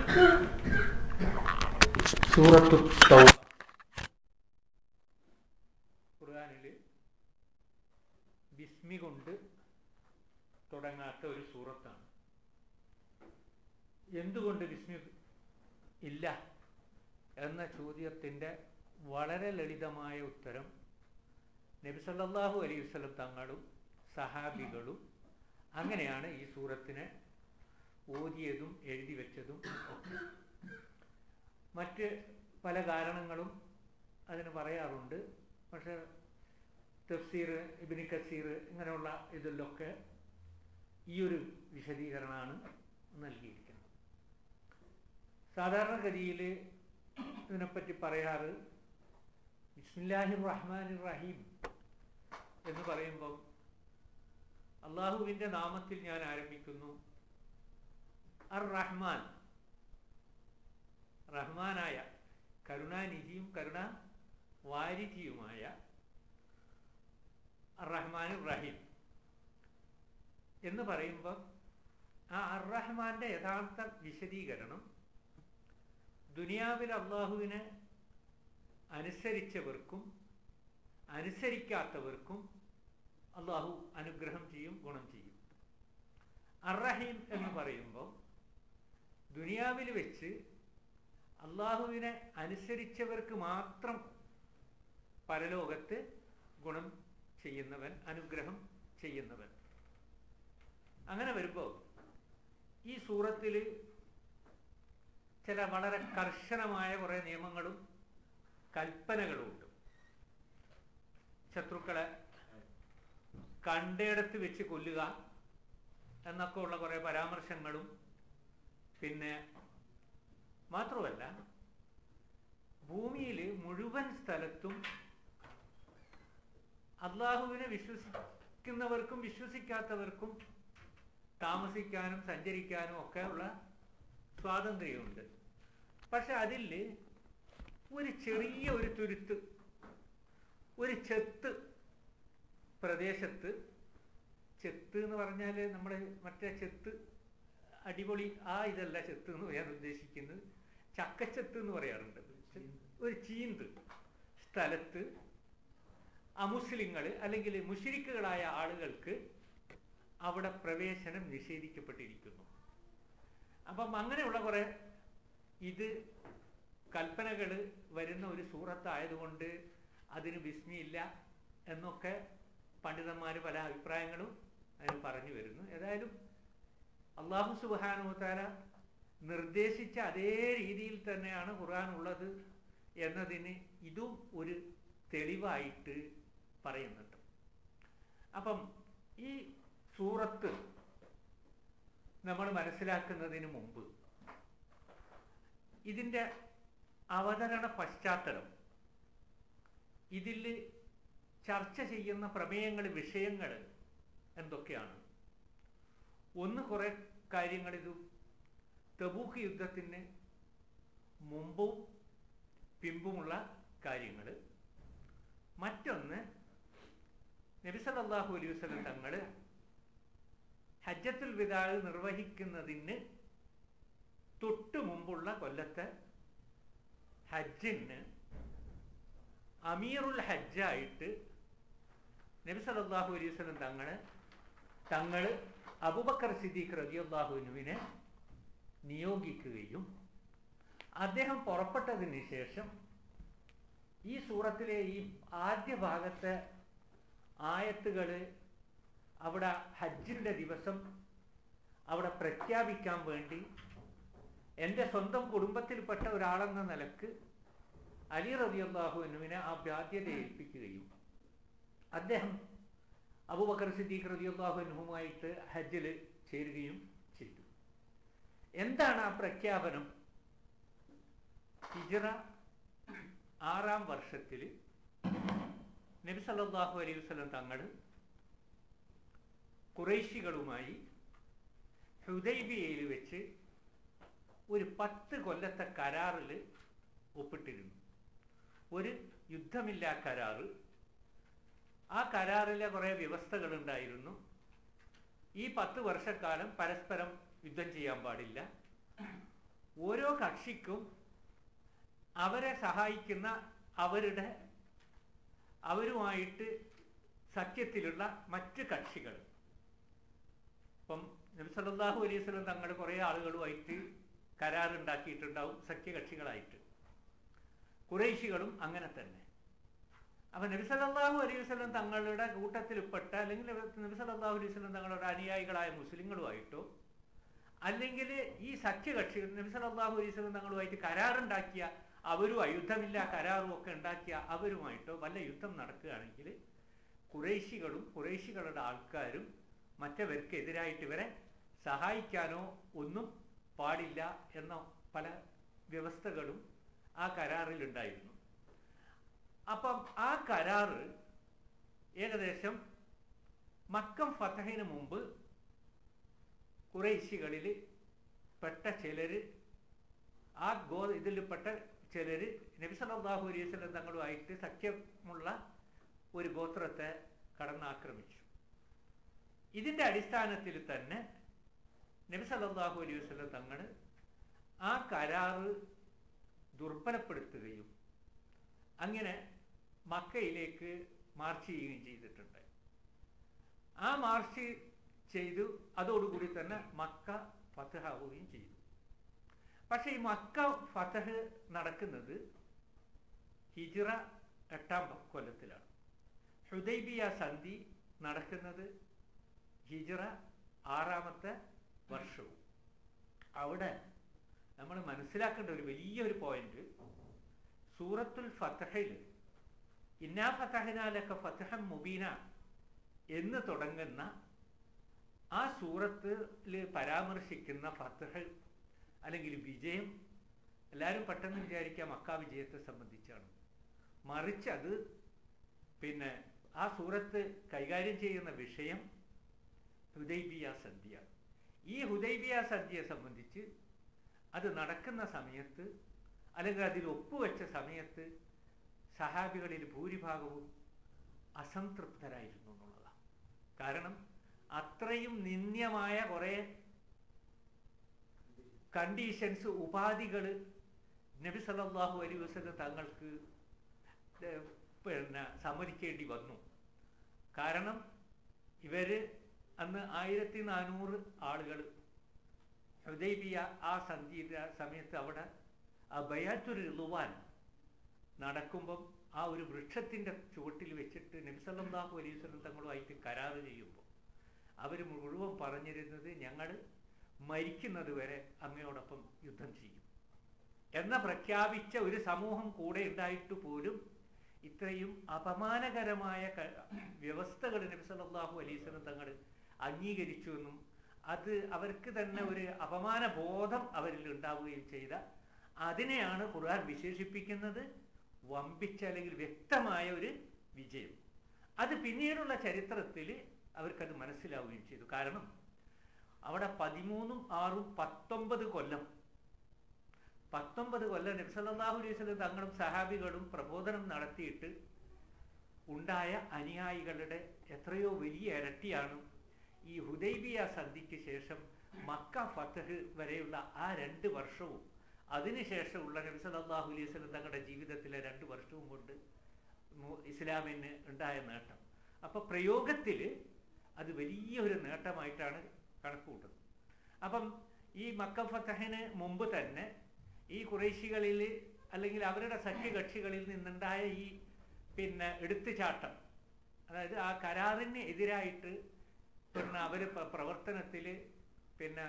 സൂറത്തു തൗബ ഖുർആനില് ബിസ്മി കൊണ്ട് തുടങ്ങാത്ത ഒരു സൂറത്താണ് എന്തുകൊണ്ട് ബിസ്മി ഇല്ല എന്ന ചോദ്യത്തിൻ്റെ വളരെ ലളിതമായ ഉത്തരം നബി സല്ലല്ലാഹു അലൈഹി വസല്ലം തങ്ങളും സഹാബികളും അങ്ങനെയാണ് ഈ സൂറത്തിനെ ഓതിയതും എഴുതി വെച്ചതും ഒക്കെ മറ്റ് പല കാരണങ്ങളും അതിന് പറയാറുണ്ട് പക്ഷെ തഫ്സീർ ഇബിനി കസീർ ഇങ്ങനെയുള്ള ഇതിലൊക്കെ ഈ ഒരു വിശദീകരണമാണ് നൽകിയിരിക്കുന്നത് സാധാരണഗതിയിൽ ഇതിനെപ്പറ്റി പറയാറ് ബിസ്മില്ലാഹിർ റഹ്മാൻ റഹീം എന്ന് പറയുമ്പം അള്ളാഹുവിൻ്റെ നാമത്തിൽ ഞാൻ ആരംഭിക്കുന്നു അർ റഹ്മാൻ റഹ്മാനായ കരുണാനിധിയും കരുണ വാരിധിയുമായ റഹ്മാൻ റഹീം എന്ന് പറയുമ്പോൾ ആ അർ റഹ്മാന്റെ യഥാർത്ഥ വിശദീകരണം ദുനിയാവിൽ അള്ളാഹുവിനെ അനുസരിച്ചവർക്കും അനുസരിക്കാത്തവർക്കും അള്ളാഹു അനുഗ്രഹം ചെയ്യും ഗുണം ചെയ്യും അറഹീം എന്ന് പറയുമ്പോൾ ദുനിയാവിൽ വെച്ച് അള്ളാഹുവിനെ അനുസരിച്ചവർക്ക് മാത്രം പരലോകത്ത് ഗുണം ചെയ്യുന്നവൻ അനുഗ്രഹം ചെയ്യുന്നവൻ അങ്ങനെ വരുമ്പോൾ ഈ സൂറത്തിൽ ചില വളരെ കർശനമായ കുറേ നിയമങ്ങളും കൽപ്പനകളും ഉണ്ട് ശത്രുക്കളെ കണ്ടയിടത്ത് വെച്ച് കൊല്ലുക എന്നൊക്കെ ഉള്ള കുറേ പരാമർശങ്ങളും പിന്നെ മാത്രമല്ല ഭൂമിയിൽ മുഴുവൻ സ്ഥലത്തും അള്ളാഹുവിനെ വിശ്വസിക്കുന്നവർക്കും വിശ്വസിക്കാത്തവർക്കും താമസിക്കാനും സഞ്ചരിക്കാനും ഒക്കെ ഉള്ള സ്വാതന്ത്ര്യമുണ്ട് പക്ഷെ അതിൽ ഒരു ചെറിയ ഒരു തുരുത്ത് ഒരു ചെത്ത് പ്രദേശത്ത് ചെത്ത് എന്ന് പറഞ്ഞാൽ നമ്മുടെ മറ്റേ ചെത്ത് അടിപൊളി ആ ഇതല്ല ചെത്ത് എന്ന് ഞാൻ ഉദ്ദേശിക്കുന്നത് ചക്കച്ചെത്ത് എന്ന് പറയാറുണ്ട് ഒരു ചീന്ത് സ്ഥലത്ത് അമുസ്ലിങ്ങൾ അല്ലെങ്കിൽ മുഷിരിക്കുകളായ ആളുകൾക്ക് അവിടെ പ്രവേശനം നിഷേധിക്കപ്പെട്ടിരിക്കുന്നു അപ്പം അങ്ങനെയുള്ള കുറെ ഇത് കൽപ്പനകൾ വരുന്ന ഒരു സൂറത്തായതുകൊണ്ട് അതിന് വിസ്മിയില്ല എന്നൊക്കെ പണ്ഡിതന്മാർ പല അഭിപ്രായങ്ങളും അതിന് പറഞ്ഞു വരുന്നു ഏതായാലും അള്ളാഹു സുബാനുത്താല നിർദ്ദേശിച്ച അതേ രീതിയിൽ തന്നെയാണ് ഖുർആൻ ഉള്ളത് എന്നതിന് ഇതും ഒരു തെളിവായിട്ട് പറയുന്നുണ്ട് അപ്പം ഈ സൂറത്ത് നമ്മൾ മനസ്സിലാക്കുന്നതിന് മുമ്പ് ഇതിൻ്റെ അവതരണ പശ്ചാത്തലം ഇതിൽ ചർച്ച ചെയ്യുന്ന പ്രമേയങ്ങൾ വിഷയങ്ങൾ എന്തൊക്കെയാണ് ഒന്ന് കുറെ കാര്യങ്ങൾ ഇത് തബൂക്ക് യുദ്ധത്തിന് മുമ്പും പിമ്പുമുള്ള കാര്യങ്ങൾ മറ്റൊന്ന് നബിസലല്ലാഹു അലൈഹി വസല്ലം തങ്ങൾ ഹജ്ജത്തുൽ വിദാൽ നിർവഹിക്കുന്നതിന് തൊട്ടു മുമ്പുള്ള കൊല്ലത്തെ ഹജ്ജിന് അമീറുൽ ഹജ്ജായിട്ട് നബി സല്ലല്ലാഹു അലൈഹി വസല്ലം തങ്ങൾ തങ്ങൾ അബൂബക്കർ സിദ്ദീഖ് റളിയല്ലാഹുവിനെ നിയോഗിക്കുകയും അദ്ദേഹം പുറപ്പെട്ടതിന് ശേഷം ഈ സൂറത്തിലെ ഈ ആദ്യ ഭാഗത്തെ ആയത്തുകൾ അവിടെ ഹജ്ജിൻ്റെ ദിവസം അവിടെ പ്രഖ്യാപിക്കാൻ വേണ്ടി എൻ്റെ സ്വന്തം കുടുംബത്തിൽപ്പെട്ട ഒരാളെന്ന നിലക്ക് അലി റബി അള്ളാഹുവിനുവിനെ ആ ബാധ്യത ഏൽപ്പിക്കുകയും അദ്ദേഹം അബൂബക്കർ സിദ്ദീഖ് റബി അള്ളാഹുനുമായിട്ട് ഹജ്ജിൽ ചേരുകയും ചെയ്തു എന്താണ് ആ പ്രഖ്യാപനം ഹിജറ ആറാം വർഷത്തിൽ നബി സല്ലല്ലാഹു അലൈഹി വസല്ലം തങ്ങൾ കുറേശികളുമായി ഹുദൈബിയയിൽ വെച്ച് ഒരു പത്ത് കൊല്ലത്തെ കരാറിൽ ഒപ്പിട്ടിരുന്നു ഒരു യുദ്ധമില്ലാ കരാറ് ആ കരാറിലെ കുറേ വ്യവസ്ഥകളുണ്ടായിരുന്നു ഈ പത്ത് വർഷക്കാലം പരസ്പരം യുദ്ധം ചെയ്യാൻ പാടില്ല ഓരോ കക്ഷിക്കും അവരെ സഹായിക്കുന്ന അവരുടെ അവരുമായിട്ട് സഖ്യത്തിലുള്ള മറ്റ് കക്ഷികൾ ഇപ്പം നബി സല്ലല്ലാഹു അലൈഹി വസല്ലം തങ്ങൾ കുറേ ആളുകളുമായിട്ട് കരാറുണ്ടാക്കിയിട്ടുണ്ടാവും സഖ്യകക്ഷികളായിട്ട് കുറേശികളും അങ്ങനെ തന്നെ അപ്പൊ നബി സല്ലല്ലാഹു അലൈഹി വസല്ലം തങ്ങളുടെ കൂട്ടത്തിൽപ്പെട്ട അല്ലെങ്കിൽ നബി സല്ലല്ലാഹു അലൈഹി വസല്ലം തങ്ങളുടെ അനുയായികളായ മുസ്ലിങ്ങളുമായിട്ടോ അല്ലെങ്കിൽ ഈ സഖ്യകക്ഷികൾ നബി സല്ലല്ലാഹു അലൈഹി വസല്ലം തങ്ങളുമായിട്ട് കരാറുണ്ടാക്കിയ അവരും യുദ്ധമില്ല കരാറും ഒക്കെ ഉണ്ടാക്കിയ അവരുമായിട്ടോ വല്ല യുദ്ധം നടക്കുകയാണെങ്കിൽ കുറേശികളും കുറേശികളുടെ ആൾക്കാരും മറ്റവർക്കെതിരായിട്ട് ഇവരെ സഹായിക്കാനോ ഒന്നും പാടില്ല എന്ന പല വ്യവസ്ഥകളും ആ കരാറിൽ ഉണ്ടായിരുന്നു അപ്പം ആ കരാറ് ഏകദേശം മക്കം ഫതഹിന് മുമ്പ് കുറേശികളിൽ പെട്ട ചിലര് ആ ഗോ ഇതിൽപ്പെട്ട ചിലര് നബി സല്ലല്ലാഹു അലൈഹി വസല്ലം തങ്ങളുമായിട്ട് സഖ്യമുള്ള ഒരു ഗോത്രത്തെ കടന്നാക്രമിച്ചു ഇതിന്റെ അടിസ്ഥാനത്തിൽ തന്നെ നബി സല്ലല്ലാഹു അലൈഹി വസല്ലം തങ്ങൾ ആ കരാറ് ദുർബലപ്പെടുത്തുകയും അങ്ങനെ മക്കയിലേക്ക് മാർച്ച് ചെയ്യുകയും ചെയ്തിട്ടുണ്ട് ആ മാർച്ച് ചെയ്തു അതോടുകൂടി തന്നെ മക്ക ഫതഹാവുകയും ചെയ്തു പക്ഷേ ഈ മക്ക ഫതഹ് നടക്കുന്നത് ഹിജ്റ എട്ടാം കൊല്ലത്തിലാണ് ഹുദൈബിയ സന്ധി നടക്കുന്നത് ഹിജ്റ ആറാമത്തെ വർഷവും അവിടെ നമ്മൾ മനസ്സിലാക്കേണ്ട ഒരു വലിയൊരു പോയിന്റ് സൂറത്തുൽ ഫതഹിൽ ഇന്നാ ഫതഹനാലൊക്കെ ഫതഹം മുബീന എന്ന് തുടങ്ങുന്ന ആ സൂറത്തിൽ പരാമർശിക്കുന്ന ഫതഹ് അല്ലെങ്കിൽ വിജയം എല്ലാവരും പെട്ടെന്ന് വിചാരിക്കുക മക്ക വിജയത്തെ സംബന്ധിച്ചാണ് മറിച്ച് അത് പിന്നെ ആ സൂറത്ത് കൈകാര്യം ചെയ്യുന്ന വിഷയം ഹുദൈബിയ സന്ധ്യയാണ് ഈ ഹുദൈബിയ സന്ധ്യയെ സംബന്ധിച്ച് അത് നടക്കുന്ന സമയത്ത് അല്ലെങ്കിൽ അതിൽ ഒപ്പുവെച്ച സമയത്ത് സഹാബികളിൽ ഭൂരിഭാഗവും അസംതൃപ്തരായിരുന്നു എന്നുള്ളതാണ് കാരണം അത്രയും നിന്ദ്യമായ കുറെ കണ്ടീഷൻസ് ഉപാധികൾ നബി സല്ലല്ലാഹു അലൈഹി വസല്ലം തങ്ങൾക്ക് പിന്നെ സമ്മതിക്കേണ്ടി വന്നു കാരണം ഇവര് അന്ന് ആയിരത്തി നാനൂറ് ആളുകൾ ഹുദൈബിയ ആ സന്ധിയുടെ സമയത്ത് അവിടെ ആ ബയാത്തുൽ റുവാൻ നടക്കുമ്പം ആ ഒരു വൃക്ഷത്തിന്റെ ചുവട്ടിൽ വെച്ചിട്ട് നബി സല്ലല്ലാഹു അലൈഹി വസല്ലം തങ്ങളുമായിട്ട് കരാറ് ചെയ്യുമ്പോൾ അവർ മുഴുവൻ പറഞ്ഞിരുന്നത് ഞങ്ങൾ മരിക്കുന്നത് വരെ അങ്ങയോടൊപ്പം യുദ്ധം ചെയ്യും എന്ന പ്രഖ്യാപിച്ച ഒരു സമൂഹം കൂടെ ഉണ്ടായിട്ട് പോലും ഇത്രയും അപമാനകരമായ വ്യവസ്ഥകൾ നബി സല്ലല്ലാഹു അലൈഹി വസല്ലം തങ്ങൾ അംഗീകരിച്ചു എന്നും അത് അവർക്ക് തന്നെ ഒരു അപമാന ബോധം അവരിൽ ഉണ്ടാവുകയും ചെയ്ത അതിനെയാണ് ഖുർആൻ വിശേഷിപ്പിക്കുന്നത് വമ്പിച്ച അല്ലെങ്കിൽ വ്യക്തമായ ഒരു വിജയം അത് പിന്നീടുള്ള ചരിത്രത്തിൽ അവർക്കത് മനസ്സിലാവുകയും ചെയ്തു കാരണം അവിടെ പതിമൂന്നും ആറും പത്തൊമ്പത് കൊല്ലം പത്തൊമ്പത് കൊല്ലം നബ്സല്ലാഹു അലൈഹി സ്വലം തങ്ങളും സഹാബികളും പ്രബോധനം നടത്തിയിട്ട് ഉണ്ടായ അനുയായികളുടെ എത്രയോ വലിയ ഇരട്ടിയാണ് ഈ ഹുദൈബിയ സന്ധിക്ക് ശേഷം മക്ക ഫത്തഹ് വരെയുള്ള ആ രണ്ട് വർഷവും അതിനുശേഷമുള്ള നബി സല്ലല്ലാഹു അലൈഹി വസല്ലം തങ്ങളുടെ ജീവിതത്തിലെ രണ്ട് വർഷവും കൊണ്ട് ഇസ്ലാമിന് ഉണ്ടായ നേട്ടം അപ്പൊ പ്രയോഗത്തിൽ അത് വലിയൊരു നേട്ടമായിട്ടാണ് കണക്കുകൂട്ടുന്നത് അപ്പം ഈ മക്ക ഫത്തഹിന് മുമ്പ് തന്നെ ഈ കുറേശികളിൽ അല്ലെങ്കിൽ അവരുടെ സഖ്യകക്ഷികളിൽ നിന്നുണ്ടായ ഈ പിന്നെ എടുത്തുചാട്ടം അതായത് ആ കരാറിന് എതിരായിട്ട് പിന്നെ അവർ പ്രവർത്തനത്തിൽ പിന്നെ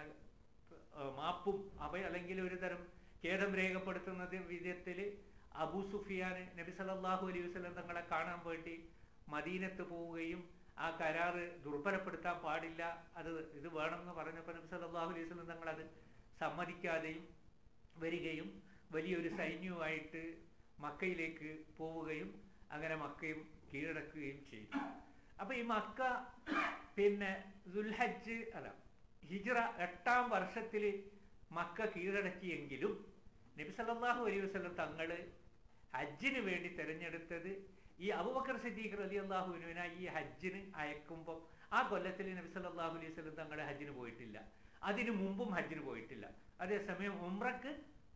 മാപ്പും അവ അല്ലെങ്കിൽ ഒരു തരം ഖേദം രേഖപ്പെടുത്തുന്നത് വിധത്തിൽ അബൂ സുഫിയാൻ നബി സല്ലല്ലാഹു അലൈഹി വസല്ലം തങ്ങളെ കാണാൻ വേണ്ടി മദീനത്ത് പോവുകയും ആ കരാറ് ദുർബലപ്പെടുത്താൻ പാടില്ല അത് ഇത് വേണമെന്ന് പറഞ്ഞപ്പോൾ നബി സല്ലല്ലാഹു അലൈഹി വസല്ലം തങ്ങൾ അത് സമ്മതിക്കാതെയും വരികയും വലിയൊരു സൈന്യവുമായിട്ട് മക്കയിലേക്ക് പോവുകയും അങ്ങനെ മക്കയും കീഴടക്കുകയും ചെയ്തു അപ്പൊ ഈ മക്ക പിന്നെ ദുൽഹജ്ജ് അല്ല ഹിജ്റ എട്ടാം വർഷത്തിൽ മക്ക കീഴടക്കിയെങ്കിലും നബി സല്ലല്ലാഹു അലൈഹി വസല്ലം തങ്ങള് ഹജ്ജിന് വേണ്ടി തിരഞ്ഞെടുത്തത് ഈ അബൂബക്കർ സിദ്ദീഖ് റലി അള്ളാഹുവിനുവിനെ ഈ ഹജ്ജിന് അയക്കുമ്പോൾ ആ കൊല്ലത്തിൽ നബി സല്ലല്ലാഹു അലൈഹി വസല്ലം തങ്ങൾ ഹജ്ജിന് പോയിട്ടില്ല അതിനു മുമ്പും ഹജ്ജിന് പോയിട്ടില്ല അതേസമയം ഉംറക്ക്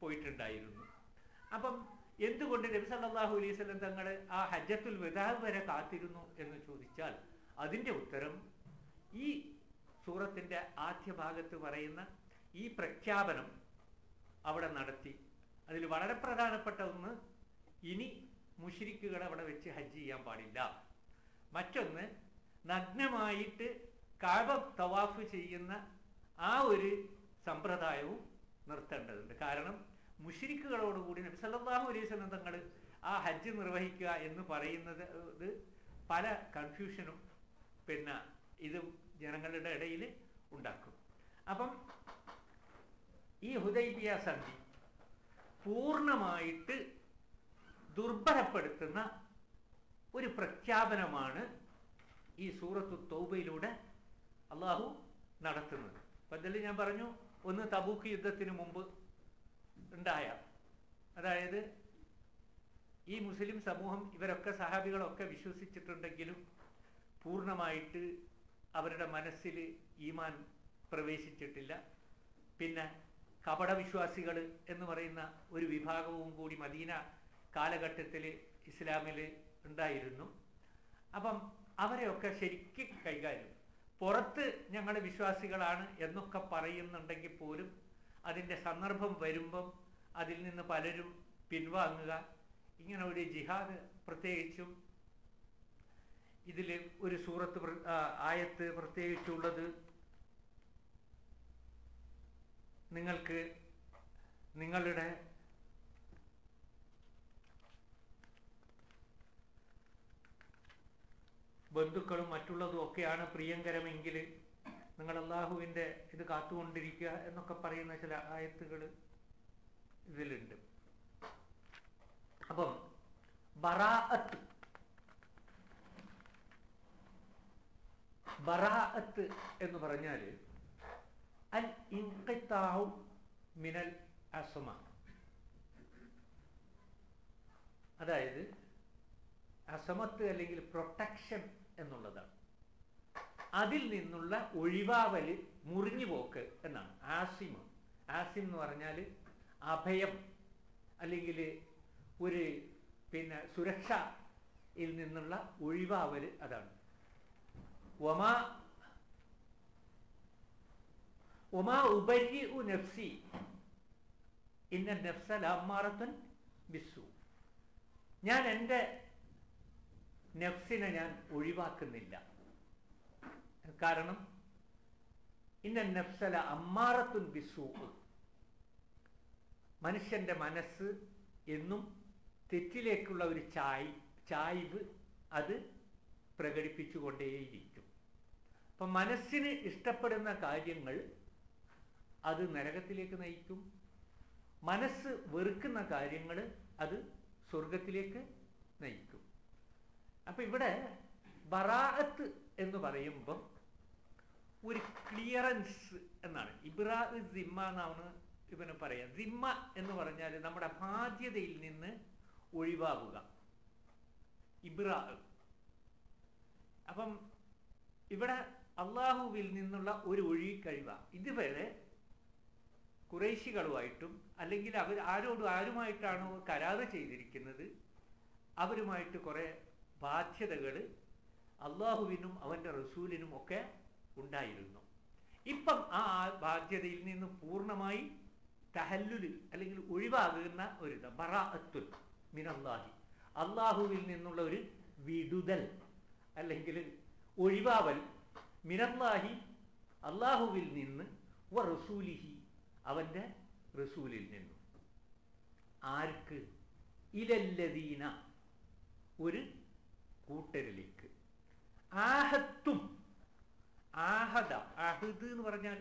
പോയിട്ടുണ്ടായിരുന്നു അപ്പം എന്തുകൊണ്ട് നബി സല്ലല്ലാഹു അലൈഹി വസല്ലം തങ്ങൾ ആ ഹജ്ജത്തുൽ വിദാ വരെ കാത്തിരുന്നു എന്ന് ചോദിച്ചാൽ അതിൻ്റെ ഉത്തരം ഈ സൂറത്തിൻ്റെ ആദ്യ ഭാഗത്ത് പറയുന്ന ഈ പ്രഖ്യാപനം അവിടെ നടത്തി അതിൽ വളരെ പ്രധാനപ്പെട്ട ഒന്ന് ഇനി മുഷിരിക്കുകൾ അവിടെ വെച്ച് ഹജ്ജ് ചെയ്യാൻ പാടില്ല മറ്റൊന്ന് നഗ്നമായിട്ട് കാബ തവാഫ് ചെയ്യുന്ന ആ ഒരു സമ്പ്രദായവും നിർത്തേണ്ടതുണ്ട് കാരണം മുഷിരിക്കുകളോടുകൂടി നബി സല്ലല്ലാഹു അലൈഹി വസല്ലം തങ്ങൾ ആ ഹജ്ജ് നിർവഹിക്കുക എന്ന് പറയുന്നത് ഇത് പല കൺഫ്യൂഷനും പിന്നെ ഇത് ജനങ്ങളുടെ ഇടയിൽ ഉണ്ടാക്കും അപ്പം ഈ ഹുദൈബിയ സന്ധി പൂർണ്ണമായിട്ട് ദുർബലപ്പെടുത്തുന്ന ഒരു പ്രഖ്യാപനമാണ് ഈ സൂറത്തു തൗബയിലൂടെ അള്ളാഹു നടത്തുന്നത് അപ്പം അതിൽ ഞാൻ പറഞ്ഞു ഒന്ന് തബൂക്ക് യുദ്ധത്തിന് മുമ്പ് ഉണ്ടായ അതായത് ഈ മുസ്ലിം സമൂഹം ഇവരൊക്കെ സഹാബികളൊക്കെ വിശ്വസിച്ചിട്ടുണ്ടെങ്കിലും പൂർണ്ണമായിട്ട് അവരുടെ മനസ്സിൽ ഈമാൻ പ്രവേശിച്ചിട്ടില്ല പിന്നെ കപടവിശ്വാസികൾ എന്ന് പറയുന്ന ഒരു വിഭാഗവും കൂടി മദീന കാലഘട്ടത്തിൽ ഇസ്ലാമിൽ ഉണ്ടായിരുന്നു അപ്പം അവരെയൊക്കെ ശരിക്ക് കൈകാര്യം പുറത്ത് ഞങ്ങൾ വിശ്വാസികളാണ് എന്നൊക്കെ പറയുന്നുണ്ടെങ്കിൽ പോലും അതിൻ്റെ സന്ദർഭം വരുമ്പം അതിൽ നിന്ന് പലരും പിൻവാങ്ങുക ഇങ്ങനെ ഒരു ജിഹാദ് പ്രത്യേകിച്ചും ഇതിൽ ഒരു സൂറത്ത് പ്ര- ആ, ആയത്ത് പ്രത്യേകിച്ചുള്ളത് നിങ്ങൾക്ക് നിങ്ങളുടെ ബന്ധുക്കളും മറ്റുള്ളതും ഒക്കെയാണ് പ്രിയങ്കരമെങ്കിൽ നിങ്ങൾ അള്ളാഹുവിൻ്റെ ഇത് കാത്തുകൊണ്ടിരിക്കുക എന്നൊക്കെ പറയുന്ന ചില ആയത്തുകൾ ഇതിലുണ്ട് അപ്പം ബറാഅത്ത് ബറാഅത്ത് എന്ന് പറഞ്ഞാൽ അൽ ഇൻഖിത്താഉ മിനൽ അസ്മ അതായത് അസമത്ത് അല്ലെങ്കിൽ പ്രൊട്ടക്ഷൻ എന്നുള്ളതാണ് അതിൽ നിന്നുള്ള ഒഴിവാവല് മുറിഞ്ഞു പോക്ക് എന്നാണ് ആസിം ആസിം എന്ന് പറഞ്ഞാൽ അഭയം അല്ലെങ്കിൽ ഒരു പിന്നെ സുരക്ഷയിൽ നിന്നുള്ള ഒഴിവാവല് അതാണ് ഒമാ ഒമാ ഉപരി നഫ്സി ഇന്ന നഫ്സൽ അമ്മാറത്തുൻ ബിസു ഞാൻ എൻ്റെ നഫ്സിനെ ഞാൻ ഒഴിവാക്കുന്നില്ല കാരണം ഇന്ന നഫ്സല അമ്മാറത്തുൻ ബിസു മനുഷ്യന്റെ മനസ്സ് എന്നും തെറ്റിലേക്കുള്ള ഒരു ചായ് ചായ്വ് അത് പ്രകടിപ്പിച്ചുകൊണ്ടേയിരിക്കും അപ്പം മനസ്സിന് ഇഷ്ടപ്പെടുന്ന കാര്യങ്ങൾ അത് നരകത്തിലേക്ക് നയിക്കും മനസ്സ് വെറുക്കുന്ന കാര്യങ്ങൾ അത് സ്വർഗത്തിലേക്ക് നയിക്കും അപ്പൊ ഇവിടെ ബറാഅത്ത് എന്ന് പറയുമ്പം ഒരു ക്ലിയറൻസ് എന്നാണ് ഇബ്രാ സിമ്മ എന്നാണ് ഇവന് പറയാം സിമ്മ എന്ന് പറഞ്ഞാൽ നമ്മുടെ ബാധ്യതയിൽ നിന്ന് ഒഴിവാകുക ഇബ്രാ അപ്പം ഇവിടെ അള്ളാഹുവിൽ നിന്നുള്ള ഒരു ഒഴികഴിവ ഇതുവരെ കുറേശികളുമായിട്ടും അല്ലെങ്കിൽ അവർ ആരോടും ആരുമായിട്ടാണോ കരാറ് ചെയ്തിരിക്കുന്നത് അവരുമായിട്ട് കുറേ ബാധ്യതകൾ അള്ളാഹുവിനും അവൻ്റെ റസൂലിനും ഒക്കെ ഉണ്ടായിരുന്നു ഇപ്പം ആ ബാധ്യതയിൽ നിന്ന് പൂർണ്ണമായി തഹല്ലുല് അല്ലെങ്കിൽ ഒഴിവാകുന്ന ഒരു ബറാഅത്തുൽ മിനല്ലാഹി അള്ളാഹുവിൽ നിന്നുള്ള ഒരു വിടുതൽ അല്ലെങ്കിൽ ഒഴിവാവൽ മിനല്ലാഹി അള്ളാഹുവിൽ നിന്ന് വ റസൂലിഹി അവൻ്റെ റസൂലിൽ നിന്നും ആർക്ക് ഇലല്ലദീന ഒരു കൂട്ടരിലേക്ക് ആഹത്തും ആഹദ അഹദ് എന്ന് പറഞ്ഞാൽ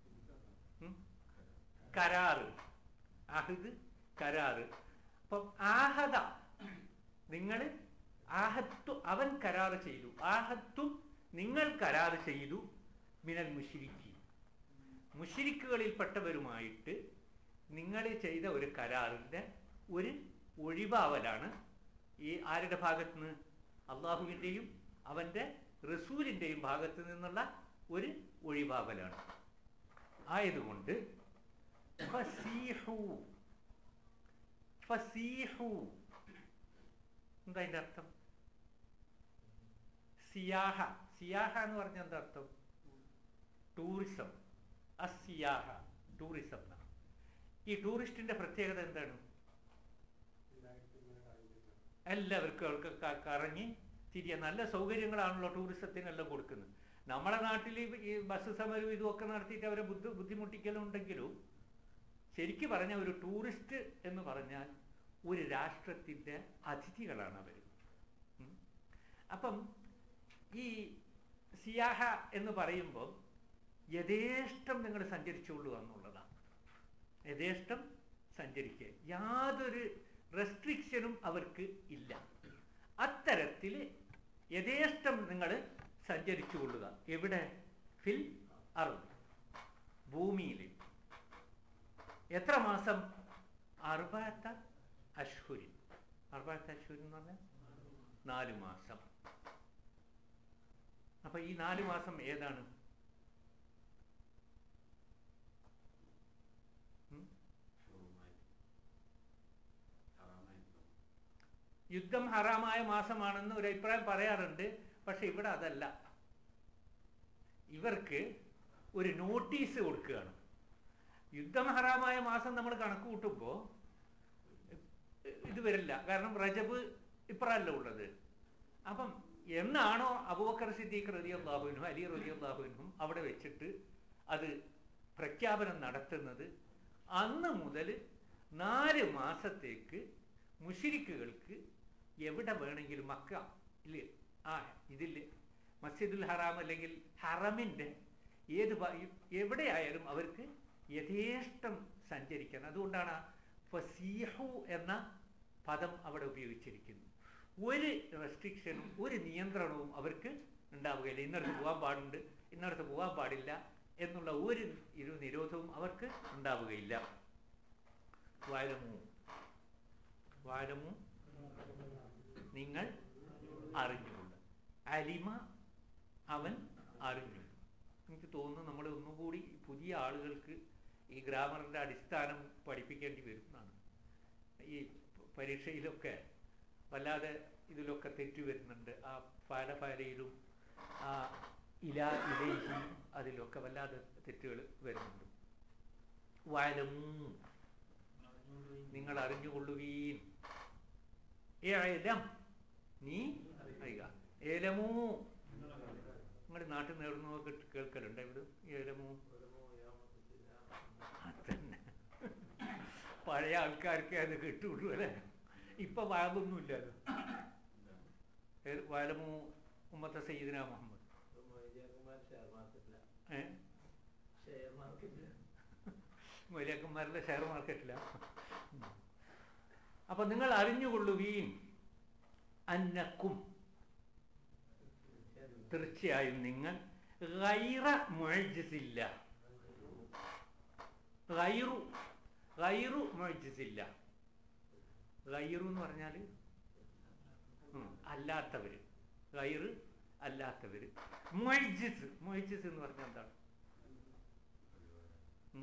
കരാറ് അഹദ് കരാറ് അപ്പം ആഹദ നിങ്ങൾ ആഹത്തു അവൻ കരാറ് ചെയ്തു ആഹത്തും നിങ്ങൾ കരാറ് ചെയ്തു മിനൽ മുഷിരിക്കി മുഷിരിക്കുകളിൽപ്പെട്ടവരുമായിട്ട് നിങ്ങൾ ചെയ്ത ഒരു കരാറിൻ്റെ ഒരു ഒഴിവാവലാണ് ഈ ആരുടെ ഭാഗത്ത് നിന്ന് അള്ളാഹുവിൻ്റെയും അവൻ്റെ റസൂലിൻ്റെയും ഭാഗത്ത് നിന്നുള്ള ഒരു ഒഴിവാവലാണ് ആയതുകൊണ്ട് ഫസീഹു ഫസീഹു എന്താ അതിൻ്റെ അർത്ഥം സിയാഹ സിയാഹ എന്ന് പറഞ്ഞാൽ എന്താ അർത്ഥം ടൂറിസം അസിയാഹ ടൂറിസം എന്നാണ് ഈ ടൂറിസ്റ്റിന്റെ പ്രത്യേകത എന്താണ് എല്ലാവർക്കും അവർക്ക് ക- കറങ്ങി തിരിയ നല്ല സൗകര്യങ്ങളാണല്ലോ ടൂറിസത്തിനെല്ലാം കൊടുക്കുന്നത് നമ്മുടെ നാട്ടിൽ ഈ ബസ് സമരവും ഇതുമൊക്കെ നടത്തിയിട്ട് അവരെ ബുദ്ധി ബുദ്ധിമുട്ടിക്കലുണ്ടെങ്കിലും ശരിക്ക് പറഞ്ഞ ഒരു ടൂറിസ്റ്റ് എന്ന് പറഞ്ഞാൽ ഒരു രാഷ്ട്രത്തിൻ്റെ അതിഥികളാണ് അവർ അപ്പം ഈ സിയാഹ എന്ന് പറയുമ്പോൾ യഥേഷ്ടം നിങ്ങൾ സഞ്ചരിച്ചുള്ളൂ എന്നുള്ളതാണ് യഥേഷ്ടം സഞ്ചരിക്കുക യാതൊരു റെസ്ട്രിക്ഷനും അവർക്ക് ഇല്ല അത്തരത്തിൽ യഥേഷ്ടം നിങ്ങൾ സഞ്ചരിച്ചു കൊള്ളുക എവിടെ ഫിൽ അറും ഭൂമിയിൽ എത്ര മാസം അറുപത്ത അശ്വരി അറുപത്ത അശ്വരി എന്ന് പറഞ്ഞാൽ നാല് മാസം അപ്പൊ ഈ നാല് മാസം ഏതാണ് ഉം? യുദ്ധം ഹറാമായ മാസമാണെന്ന് ഒരു അഭിപ്രായം പറയാറുണ്ട് പക്ഷെ ഇവിടെ അതല്ല ഇവർക്ക് ഒരു നോട്ടീസ് കൊടുക്കുകയാണ് യുദ്ധം ഹറാമായ മാസം നമ്മൾ കണക്ക് കൂട്ടുമ്പോൾ ഇത് വരില്ല കാരണം റജബ് ഇപ്പറല്ല ഉള്ളത് അപ്പം എന്നാണോ അബൂബക്കർ സിദ്ദീഖ് റലി അള്ളാഹുവിനും അലി റലി അള്ളാഹുവിനും അവിടെ വെച്ചിട്ട് അത് പ്രഖ്യാപനം നടത്തുന്നത് അന്ന് മുതൽ നാല് മാസത്തേക്ക് മുഷിരിക്കുകൾക്ക് എവിടെ വേണമെങ്കിലും മക്ക ഇല്ലേ ആ ഇതില്ലേ മസ്ജിദുൽ ഹറാം അല്ലെങ്കിൽ ഹറമിൻ്റെ ഏത് ഭാ- എവിടെയായാലും അവർക്ക് യഥേഷ്ടം സഞ്ചരിക്കാൻ അതുകൊണ്ടാണ് ഫസീഹു എന്ന പദം അവിടെ ഉപയോഗിച്ചിരിക്കുന്നത് ഒരു റെസ്ട്രിക്ഷനും ഒരു നിയന്ത്രണവും അവർക്ക് ഉണ്ടാവുകയില്ല ഇന്നടത്ത് പോകാൻ പാടുണ്ട് ഇന്നടത്ത് പോകാൻ പാടില്ല എന്നുള്ള ഒരു ഇരു നിരോധവും അവർക്ക് ഉണ്ടാവുകയില്ല വാരമു വാരമു നിങ്ങൾ അറിഞ്ഞുകൊണ്ട് അലിമ അവൻ അറിഞ്ഞു എനിക്ക് തോന്നുന്നു നമ്മൾ ഒന്നുകൂടി പുതിയ ആളുകൾക്ക് ഈ ഗ്രാമറിൻ്റെ അടിസ്ഥാനം പഠിപ്പിക്കേണ്ടി വരും എന്നാണ് ഈ പരീക്ഷയിലൊക്കെ വല്ലാതെ ഇതിലൊക്കെ തെറ്റ് വരുന്നുണ്ട് ആ ഫാല ഫാലയിലും ആ ഇല ഇലയിലും അതിലൊക്കെ വല്ലാതെ തെറ്റുകൾ വരുന്നുണ്ട് വലമൂ നിങ്ങൾ അറിഞ്ഞുകൊള്ളുവീൻ ഏലം നീ അറിയുക ഏലമൂ നിങ്ങളുടെ നാട്ടിൽ നേടുന്നതൊക്കെ കേൾക്കലുണ്ട് ഇവിടെ ഏലമൂ അതന്നെ പഴയ ആൾക്കാർക്ക് അത് കിട്ടുള്ളൂ അല്ലേ ഇപ്പൊ വാതൊന്നുമില്ലല്ലോ ഏ- വയലമു ഉമ്മത്തെ സയ്യിദിന മുഹമ്മദ് ഏ മൊലിയാക്കന്മാരുടെ ഷെയർ മാർക്കറ്റില അപ്പൊ നിങ്ങൾ അറിഞ്ഞുകൊള്ളുവീൻ അന്നക്കും തീർച്ചയായും നിങ്ങൾ ഗൈറ മുഴജിസില്ല ഗൈറു ഗൈറു മുഴജിസില്ല ഗൈറു എന്ന് പറഞ്ഞാൽ അല്ലാത്തവര് ഗൈറ് അല്ലാത്തവര് മൊയ്ജിസ് മൊയ്ജിസ് എന്ന് പറഞ്ഞാൽ എന്താണ് ഉം?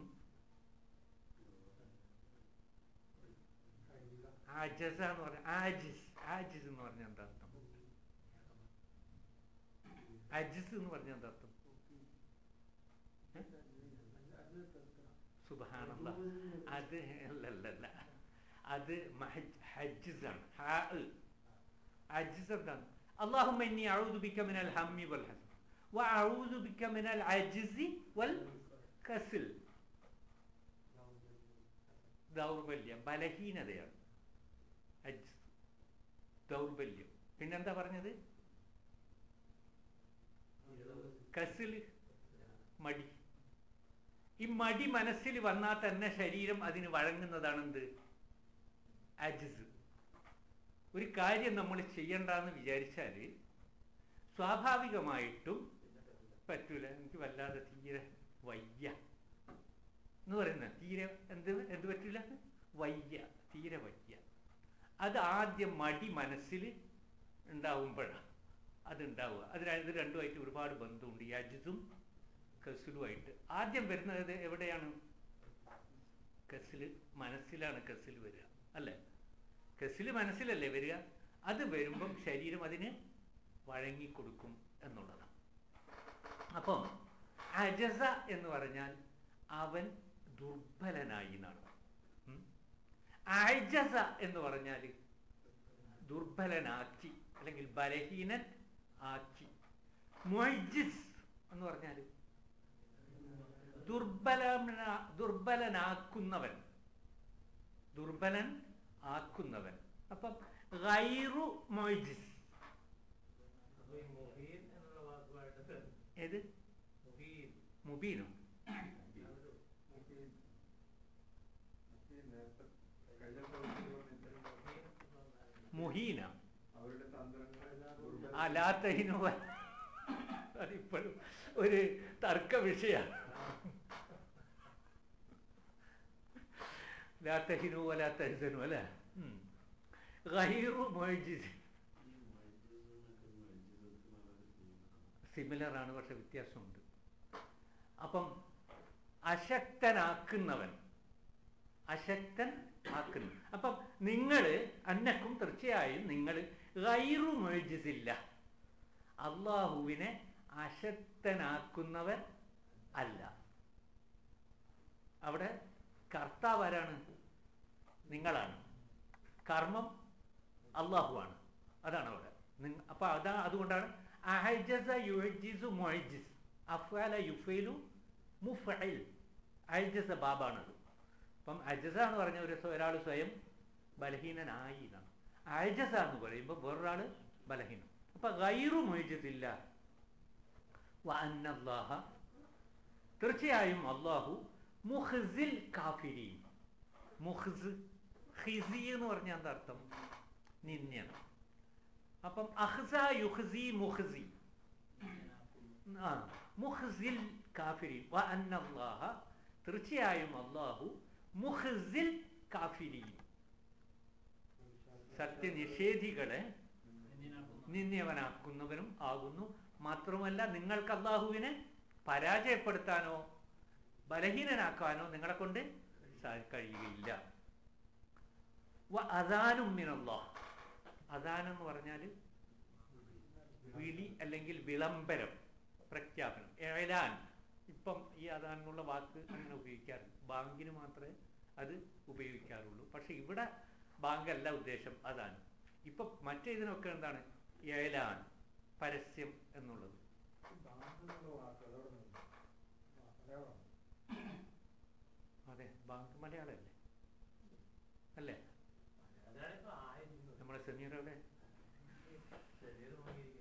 ആജസ എന്ന് പറഞ്ഞ ആജിസ് ആജിസ് എന്ന് പറഞ്ഞാൽ എന്താ അർത്ഥം അജിസ് എന്ന് പറഞ്ഞാൽ എന്താ അർത്ഥം സുബാനല്ല അത് അല്ലല്ല അത് ഹജ്ജിസ് ആണ് ഹാ അജിസ് എന്താണ് اللهم إني أعوذ بك من الهم والحزن وأعوذ بك من العجز والكسل ദൗർബല്യം ബലഹീനതയാണ് അജ്സ് ദൗർബല്യം പിന്നെന്താ പറഞ്ഞത് കസില് മടി ഈ മടി മനസ്സിൽ വന്നാൽ തന്നെ ശരീരം അതിന് വഴങ്ങുന്നതാണ് എന്ത് അജിസ് ഒരു കാര്യം നമ്മൾ ചെയ്യണ്ടെന്ന് വിചാരിച്ചാൽ സ്വാഭാവികമായിട്ടും പറ്റൂല എനിക്ക് വല്ലാതെ തീരെ വയ്യ എന്ന് പറയുന്നത് തീരെ എന്ത് എന്ത് പറ്റില്ല വയ്യ തീരെ വയ്യ അത് ആദ്യം മടി മനസ്സിൽ ഉണ്ടാവുമ്പോഴാണ് അതുണ്ടാവുക അത് ര- ഇത് രണ്ടുമായിട്ട് ഒരുപാട് ബന്ധമുണ്ട് ഈ അജിതും കസിലുമായിട്ട് ആദ്യം വരുന്നത് എവിടെയാണ് കസില് മനസ്സിലാണ് കസിൽ വരിക അല്ലേ കസിൽ മനസ്സിലല്ലേ വരിക അത് വരുമ്പം ശരീരം അതിന് വഴങ്ങിക്കൊടുക്കും എന്നുള്ളതാണ് അപ്പം അജസ എന്ന് പറഞ്ഞാൽ അവൻ ദുർബലനായി എന്നാണ് ഉം. അജസ എന്ന് പറഞ്ഞാൽ ദുർബലനാക്കി അല്ലെങ്കിൽ ബലഹീനൻ ആക്കി മൊയ്ജിസ് എന്ന് പറഞ്ഞാൽ ദുർബലന ദുർബലനാക്കുന്നവൻ ദുർബലൻ ആക്കുന്നവൻ അപ്പം ഗൈറു മൊയ്ജിസ് അപ്പൊ ഈ മുഹീൻ എന്നുള്ള വാക്കുമായിട്ട് ഏത് മുഹീൻ മുബീനോ അതൊരു മുഹീൻ എന്നാണ്. മുഹീന അവരുടെ തന്ത്രങ്ങൾ അലാത്തഹിനു അതിപ്പോഴും ഒരു തർക്ക വിഷയമാണ് ലാത്തഹിനു വലാത്തഹിസനു അല്ലേ ഉം. ഗൈറു മൊയ്ജിസ് സിമിലർ ആണ് പക്ഷെ വ്യത്യാസമുണ്ട് അപ്പം അശക്തനാക്കുന്നവൻ അശക്തൻ ആക്കുന്നു അപ്പം നിങ്ങൾ അന്നക്കും തീർച്ചയായും നിങ്ങൾ ഗൈറു മൊയ്ജിസില്ല അള്ളാഹുവിനെ അശക്തനാക്കുന്നവൻ അല്ല അവിടെ കർത്താവ് ആരാണ് നിങ്ങളാണ് കർമ്മം അള്ളാഹുവാണ് അതാണ് അവിടെ നിങ്ങ അപ്പൊ അതാ അതുകൊണ്ടാണ് അഹജസ യുഹജിസു മൊഹജിസ് അഫ്അല യുഫൈലു മുഫഇൽ അഹജസ ബാബാണത് അപ്പം അജസ എന്ന് പറഞ്ഞ ഒരു ഒരാൾ സ്വയം ബലഹീനനായി എന്നാണ് അജസ എന്ന് പറയുമ്പോൾ വേറൊരാൾ ബലഹീനം അപ്പൊ ഗൈറു മൊയ്ജിത്തില്ല വഅന്നല്ലാഹ തീർച്ചയായും അള്ളാഹു മുഹ്സിൽ കാഫിരി മുഹ്സ് ഹിസി എന്ന് പറഞ്ഞാൽ എന്താ അർത്ഥം നിന്യാണ് അപ്പം അഹ്സ യുഹ്സി മുഹ്സി ആ മുഹ്സിൽ കാഫിരി വ അന്നല്ലാഹ തീർച്ചയായും അള്ളാഹു മുഹ്സിൽ കാഫിരി സത്യനിഷേധികളെ നിന്ദ്യവനാക്കുന്നവനും ആകുന്നു മാത്രമല്ല നിങ്ങൾക്ക് അള്ളാഹുവിനെ പരാജയപ്പെടുത്താനോ ബലഹീനനാക്കാനോ നിങ്ങളെ കൊണ്ട് സാ- കഴിയുകയില്ല വ അദാനും മിനല്ലാഹ് അദാൻ എന്ന് പറഞ്ഞാൽ വിളി അല്ലെങ്കിൽ വിളംബരം പ്രഖ്യാപനം ഏലാൻ ഇപ്പം ഈ അദാൻ എന്നുള്ള വാക്ക് അങ്ങനെ ഉപയോഗിക്കാറില്ല ബാങ്കിന് മാത്രമേ അത് ഉപയോഗിക്കാറുള്ളൂ പക്ഷെ ഇവിടെ ബാങ്കല്ല ഉദ്ദേശം അദാൻ ഇപ്പൊ മറ്റേതിനൊക്കെ എന്താണ് ഏലാൻ പരസ്യം എന്നുള്ളത് അതെ ബാങ്ക് മലയാളമല്ലേ അല്ലേ അതാണിപ്പോ ആയിരുന്നത്. നമ്മുടെ സെമീറയുടെ ശരീരം നോക്കിയിരിക്കാം.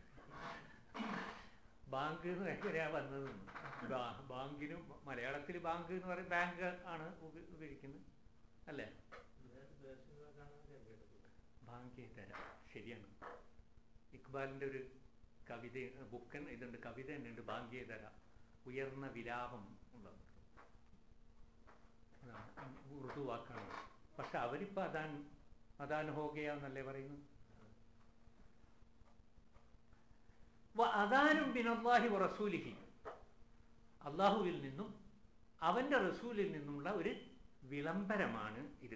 ബാങ്ക് എന്ന് എങ്ങനെയാ വന്നത് ബാങ്കിനും മലയാളത്തിൽ ബാങ്ക് എന്ന് പറയും ബാങ്ക് ആണ് ഉപ- ഉപയോഗിക്കുന്നത് അല്ലേ ഇതിനകത്ത് പേർഷ്യക്കാരാണ് ഞാൻ കേട്ടത്. ഭാഗ്യേതര ശരിയാണ് ഇക്ബാലിന്റെ ഒരു കവിത ബുക്കൻ ഇതുണ്ട് കവിത തന്നെ ഉണ്ട് ഭാഗ്യേതര ഉയർന്ന വിലാപം ഉള്ളത് അതാണ് ഉറുദു വാക്കാണ് പക്ഷെ അവരിപ്പോ അതാൻ അതാൻ ഹോഗയാന്നല്ലേ പറയുന്നത് വ അദാനും ബിനല്ലാഹി വ റസൂലിഹി അള്ളാഹുവിൽ നിന്നും അവന്റെ റസൂലിൽ നിന്നുമുള്ള ഒരു വിളംബരമാണ് ഇത്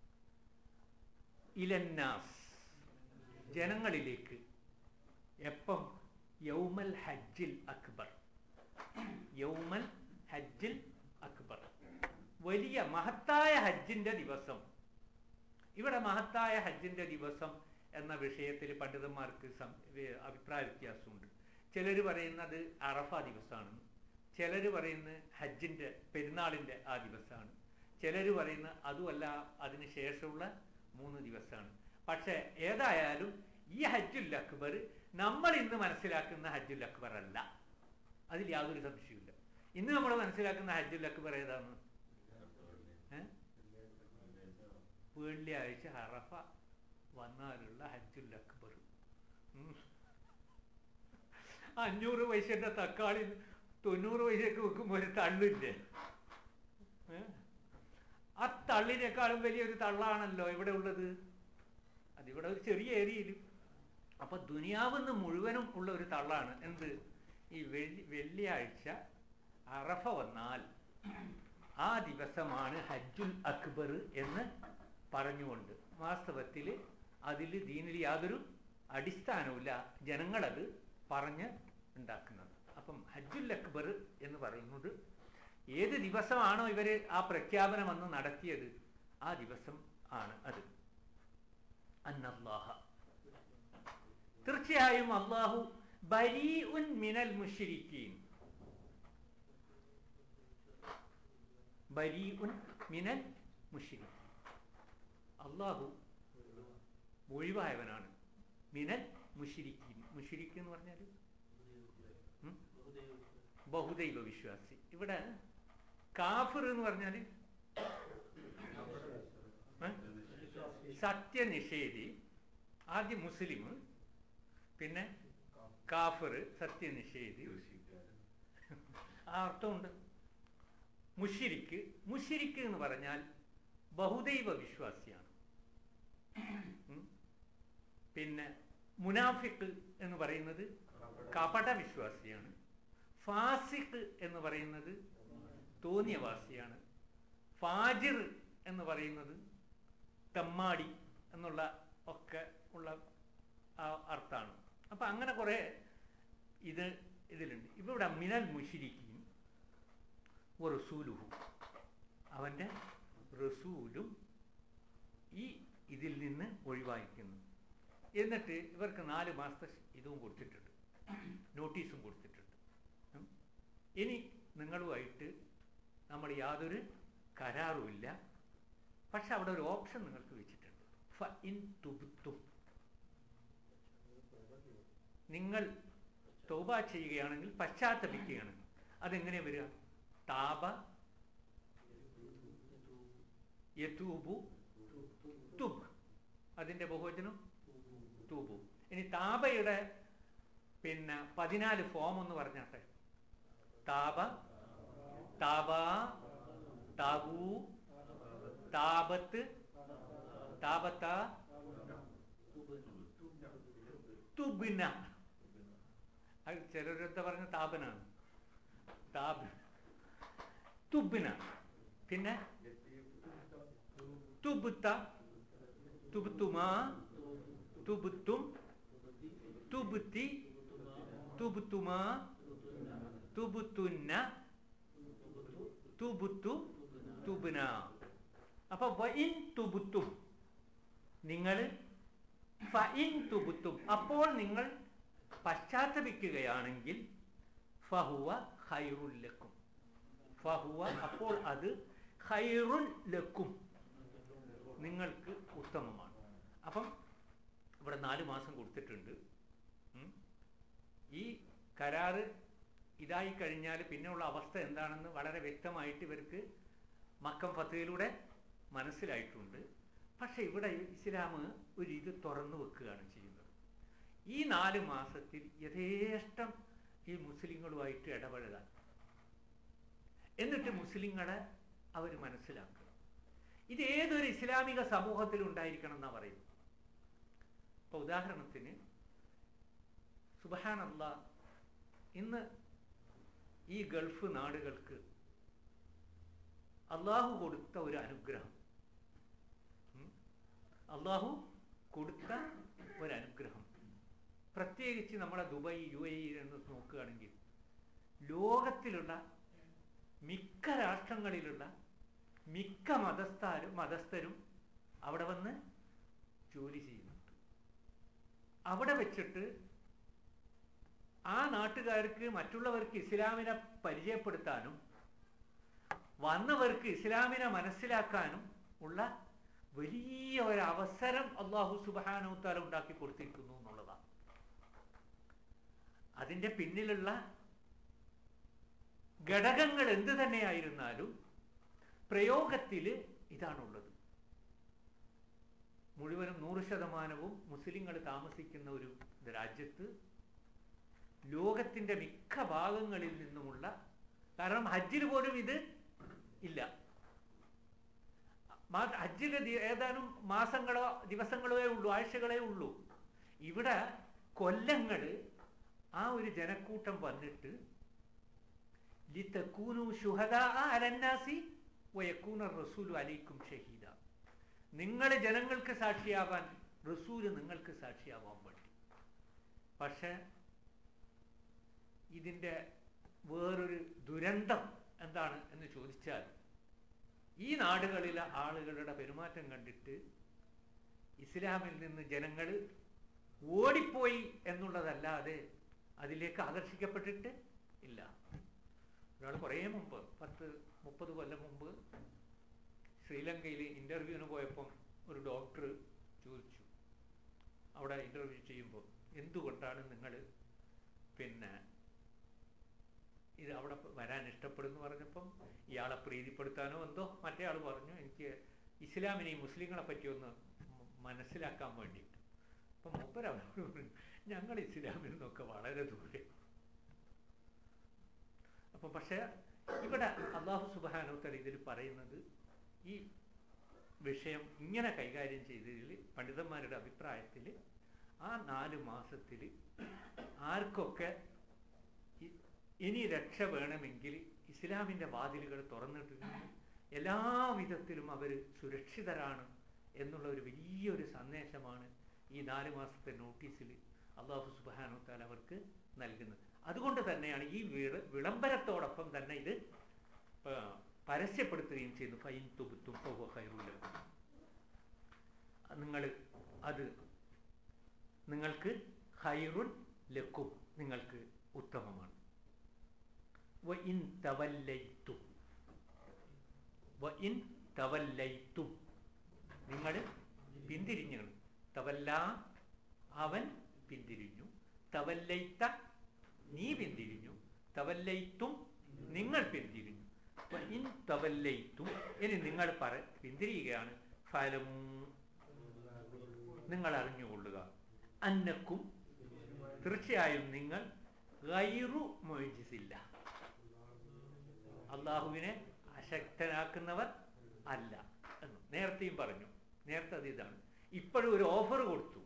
ഇലന്നാസ് ജനങ്ങളിലേക്ക് എപ്പം യൗമൽ ഹജ്ജിൽ അക്ബർ യൗമൽ ഹജ്ജിൽ അക്ബർ വലിയ മഹത്തായ ഹജ്ജിന്റെ ദിവസം ഇവിടെ മഹത്തായ ഹജ്ജിന്റെ ദിവസം എന്ന വിഷയത്തിൽ പണ്ഡിതന്മാർക്ക് സം- വേ- അഭിപ്രായ വ്യത്യാസമുണ്ട് ചിലർ പറയുന്നത് അറഫ ദിവസമാണ് ചിലർ പറയുന്നത് ഹജ്ജിന്റെ പെരുന്നാളിന്റെ ആ ദിവസമാണ് ചിലർ പറയുന്നത് അതുമല്ല അതിന് ശേഷമുള്ള മൂന്ന് ദിവസമാണ് പക്ഷെ ഏതായാലും ഈ ഹജ്ജുൽ അക്ബർ നമ്മൾ ഇന്ന് മനസ്സിലാക്കുന്ന ഹജ്ജുൽ അക്ബർ അല്ല അതിൽ യാതൊരു സംശയവുമില്ല ഇന്ന് നമ്മൾ മനസ്സിലാക്കുന്ന ഹജ്ജുൽ അക്ബർ ഏതാണ് ഏ? വെള്ളിയാഴ്ച അറഫ വന്നാലുള്ള ഹജ്ജുൽ അക്ബർ ഉം. അഞ്ഞൂറ് പൈസയുടെ തക്കാളി തൊണ്ണൂറ് പൈസക്ക് വെക്കുമ്പോൾ ഒരു തള്ളില്ലേ ഏ? ആ തള്ളിനേക്കാളും വലിയൊരു തള്ളാണല്ലോ ഇവിടെ ഉള്ളത് അതിവിടെ ഒരു ചെറിയ ഏരിയയിൽ അപ്പൊ ദുനിയാവെന്ന് മുഴുവനും ഉള്ള ഒരു തള്ളാണ് എന്ത് ഈ വെള്ളി വെള്ളിയാഴ്ച അറഫ വന്നാൽ ആ ദിവസമാണ് ഹജ്ജുൽ അക്ബർ എന്ന് പറഞ്ഞുകൊണ്ട് വാസ്തവത്തിൽ അതിൽ ദീനിൽ യാതൊരു അടിസ്ഥാനവുമില്ല ജനങ്ങളത് പറഞ്ഞ് ഉണ്ടാക്കുന്നത് അപ്പം ഹജ്ജുൽ അക്ബർ എന്ന് പറയുന്നത് ഏത് ദിവസമാണോ ഇവർ ആ പ്രഖ്യാപനം അന്ന് നടത്തിയത് ആ ദിവസം ആണ് അത് അന്നല്ലാഹ തീർച്ചയായും അള്ളാഹു ബരീ ഉൻ മിനൽ മുഷിരിക്കീൻ ബരീ ഉൻ മിനൽ മുഷിരിക്കീൻ അള്ളാഹു ഒഴിവായവനാണ് മിനൽ മുഷിരിക്കീൻ മുഷിരിക്ക് എന്ന് പറഞ്ഞാൽ ഉം? ബഹുദൈവ വിശ്വാസി ഇവിടെ കാഫിർ എന്ന് പറഞ്ഞാൽ സത്യനിഷേധി ആദ്യം മുസ്ലിം പിന്നെ കാഫിർ സത്യനിഷേധി ആ അർത്ഥമുണ്ട് മുഷിരിക്ക് മുഷിരിക്ക് എന്ന് പറഞ്ഞാൽ ബഹുദൈവ വിശ്വാസിയാണ് ഉം. പിന്നെ മുനാഫിക്ക് എന്ന് പറയുന്നത് കപട വിശ്വാസിയാണ് ഫാസിഖ് എന്ന് പറയുന്നത് തോന്നിയവാസിയാണ് ഫാജിർ എന്ന് പറയുന്നത് തെമ്മാടി എന്നുള്ള ഒക്കെ ഉള്ള ആ അർത്ഥാണ് അപ്പൊ അങ്ങനെ കുറെ ഇത് ഇതിലുണ്ട് ഇവിടെ മിനൽ മുഷിരിക്കും റസൂലുഹു അവന്റെ റസൂലും ഈ ഇതിൽ നിന്ന് ഒഴിവായിരിക്കുന്നു എന്നിട്ട് ഇവർക്ക് നാല് മാസത്തെ ഇതും കൊടുത്തിട്ടുണ്ട് നോട്ടീസും കൊടുത്തിട്ടുണ്ട് ഉം. ഇനി നിങ്ങളുമായിട്ട് നമ്മൾ യാതൊരു കരാറുമില്ല പക്ഷെ അവിടെ ഒരു ഓപ്ഷൻ നിങ്ങൾക്ക് വെച്ചിട്ടുണ്ട് ഫ ഇൻ തുബുത്തും നിങ്ങൾ തൗബ ചെയ്യുകയാണെങ്കിൽ പശ്ചാത്തപിക്കുകയാണെങ്കിൽ അതെങ്ങനെ വരിക താപ യതൂബു തുബ് അതിന്റെ ബഹുവചനം തൂബു ഇനി താപയുടെ പിന്നെ പതിനാല് ഫോം എന്ന് പറഞ്ഞാട്ടെ താപ താപ താബു താപത്ത് താപത്ത തുബിന അത് ചിലരെന്താ പറഞ്ഞ താപനാണ് താപ തുബിന പിന്നെ തുബുത്ത തുബുത്തുമാ തുബുത്തും തുബുത്തി തുബുത്തുമാ തുബുത്തുന്ന തുബുത്തു തുബുന അപ്പൊ വഇൻ തുബുത്തും നിങ്ങൾ ഫഇൻ തുബുത്തും അപ്പോൾ നിങ്ങൾ പശ്ചാത്തപിക്കുകയാണെങ്കിൽ ഫഹുവ ഖൈറുൽ ലക്കും ഫഹുവ അപ്പോൾ അത് ഖൈറുൽ ലക്കും നിങ്ങൾക്ക് ഉത്തമമാണ് അപ്പം ഇവിടെ നാല് മാസം കൊടുത്തിട്ടുണ്ട് ഉം. ഈ കരാറ് ഇതായി കഴിഞ്ഞാൽ പിന്നെയുള്ള അവസ്ഥ എന്താണെന്ന് വളരെ വ്യക്തമായിട്ട് ഇവർക്ക് മക്കം ഫത്തയിലൂടെ മനസ്സിലായിട്ടുണ്ട് പക്ഷെ ഇവിടെ ഇസ്ലാം ഒരു ഇത് തുറന്നു വെക്കുകയാണ് ചെയ്യുന്നത് ഈ നാല് മാസത്തിൽ യഥേഷ്ടം ഈ മുസ്ലിങ്ങളുമായിട്ട് ഇടപഴകാൻ എന്നിട്ട് മുസ്ലിങ്ങളെ അവർ മനസ്സിലാക്കുക ഇത് ഏതൊരു ഇസ്ലാമിക സമൂഹത്തിൽ ഉണ്ടായിരിക്കണം എന്നാ പറയുന്നത് ഇപ്പൊ ഉദാഹരണത്തിന് സുബഹാനല്ല ഇന്ന് ഈ ഗൾഫ് നാടുകൾക്ക് അള്ളാഹു കൊടുത്ത ഒരു അനുഗ്രഹം ഉം? അള്ളാഹു കൊടുത്ത ഒരു അനുഗ്രഹം പ്രത്യേകിച്ച് നമ്മളെ ദുബായ് യു എ എന്ന് നോക്കുകയാണെങ്കിൽ ലോകത്തിലുള്ള മിക്ക രാഷ്ട്രങ്ങളിലുള്ള മിക്ക മതസ്ഥാരും മതസ്ഥരും അവിടെ വന്ന് ജോലി ചെയ്യുന്നുണ്ട് അവിടെ വെച്ചിട്ട് ആ നാട്ടുകാർക്ക് മറ്റുള്ളവർക്ക് ഇസ്ലാമിനെ പരിചയപ്പെടുത്താനും വന്നവർക്ക് ഇസ്ലാമിനെ മനസ്സിലാക്കാനും ഉള്ള വലിയ ഒരു അവസരം അള്ളാഹു സുബാനുത്താല ഉണ്ടാക്കി കൊടുത്തിരിക്കുന്നു എന്നുള്ളതാണ് അതിന്റെ പിന്നിലുള്ള ഘടകങ്ങൾ എന്ത് തന്നെയായിരുന്നാലും പ്രയോഗത്തിൽ ഇതാണുള്ളത് മുഴുവനും നൂറ് ശതമാനവും മുസ്ലിങ്ങൾ താമസിക്കുന്ന ഒരു രാജ്യത്ത് ലോകത്തിന്റെ മിക്ക ഭാഗങ്ങളിൽ നിന്നുമുള്ള കാരണം ഹജ്ജിൽ പോലും ഇത് ഇല്ല മാ- ഹജ്ജില് ദി- ഏതാനും മാസങ്ങളോ ദിവസങ്ങളോ ഉള്ളൂ ആഴ്ചകളേ ഉള്ളൂ ഇവിടെ കൊല്ലങ്ങള് ആ ഒരു ജനക്കൂട്ടം വന്നിട്ട് ലിതകൂനു ശുഹദാ അലന്നാസി വയക്കൂന റസൂലു അലൈക്കും ഷഹീദ നിങ്ങൾ ജനങ്ങൾക്ക് സാക്ഷിയാവാൻ റസൂല് നിങ്ങൾക്ക് സാക്ഷിയാവാൻ വേണ്ടി പക്ഷെ ഇതിൻ്റെ വേറൊരു ദുരന്തം എന്താണ് എന്ന് ചോദിച്ചാൽ ഈ നാടുകളിലെ ആളുകളുടെ പെരുമാറ്റം കണ്ടിട്ട് ഇസ്ലാമിൽ നിന്ന് ജനങ്ങൾ ഓടിപ്പോയി എന്നുള്ളതല്ലാതെ അതിലേക്ക് ആകർഷിക്കപ്പെട്ടിട്ട് ഇല്ല ഒരാൾ കുറേ മുമ്പ് പത്ത് മുപ്പത് കൊല്ലം മുമ്പ് ശ്രീലങ്കയിൽ ഇൻ്റർവ്യൂവിന് പോയപ്പം ഒരു ഡോക്ടർ ചോദിച്ചു അവിടെ ഇൻ്റർവ്യൂ ചെയ്യുമ്പോൾ എന്തുകൊണ്ടാണ് നിങ്ങൾ പിന്നെ ഇത് അവിടെ വരാൻ ഇഷ്ടപ്പെടുന്നു പറഞ്ഞപ്പം ഇയാളെ പ്രീതിപ്പെടുത്താനോ എന്തോ മറ്റേ ആൾ പറഞ്ഞു എനിക്ക് ഇസ്ലാമിനെയും മുസ്ലിങ്ങളെ പറ്റി ഒന്ന് മ- മനസ്സിലാക്കാൻ വേണ്ടിയിട്ട് അപ്പം മൂപ്പരവനോട് പറഞ്ഞു ഞങ്ങൾ ഇസ്ലാമിൽ നിന്നൊക്കെ വളരെ ദൂരെ അപ്പം പക്ഷേ ഇവിടെ അള്ളാഹു സുബാനോത്തൽ ഇതിൽ പറയുന്നത് ഈ വിഷയം ഇങ്ങനെ കൈകാര്യം ചെയ്തതിൽ പണ്ഡിതന്മാരുടെ അഭിപ്രായത്തിൽ ആ നാല് മാസത്തിൽ ആർക്കൊക്കെ ഇ- ഇനി രക്ഷ വേണമെങ്കിൽ ഇസ്ലാമിൻ്റെ വാതിലുകൾ തുറന്നിട്ടിട്ടുണ്ട് എല്ലാ വിധത്തിലും അവർ സുരക്ഷിതരാണ് എന്നുള്ള ഒരു വലിയൊരു സന്ദേശമാണ് ഈ നാല് മാസത്തെ നോട്ടീസിൽ അള്ളാഹു സുബാനുത്താൽ അവർക്ക് നൽകുന്നത് അതുകൊണ്ട് തന്നെയാണ് ഈ വിള വിളംബരത്തോടൊപ്പം തന്നെ ഇത് പ- പരസ്യപ്പെടുത്തുകയും ചെയ്യുന്നു ഫൈൻ തുബുത്തും ഹൈറുലക്കും നിങ്ങൾ അത് നിങ്ങൾക്ക് ഹൈറുൻ ലക്കും നിങ്ങൾക്ക് ഉത്തമമാണ് വ ഇൻ തവല്ലൈത്തും വ ഇൻ തവല്ലൈത്തും നിങ്ങൾ പിന്തിരിഞ്ഞു തവല്ല അവൻ പിന്തിരിഞ്ഞു തവല്ലൈത്ത നീ പിന്തിരിഞ്ഞു തവല്ലൈത്തും നിങ്ങൾ പിന്തിരിഞ്ഞു വ ഇൻ തവല്ലൈത്തും ഇനി നിങ്ങൾ പറ പിന്തിരിയുകയാണ് ഫലം നിങ്ങൾ അറിഞ്ഞുകൊള്ളുക അന്നക്കും തീർച്ചയായും നിങ്ങൾ ഗൈറു മൊയ്ജിസില്ല അള്ളാഹുവിനെ അശക്തനാക്കുന്നവർ അല്ല എന്ന് നേരത്തെയും പറഞ്ഞു നേരത്തെ അത് ഇതാണ് ഇപ്പോഴും ഒരു ഓഫർ കൊടുത്തു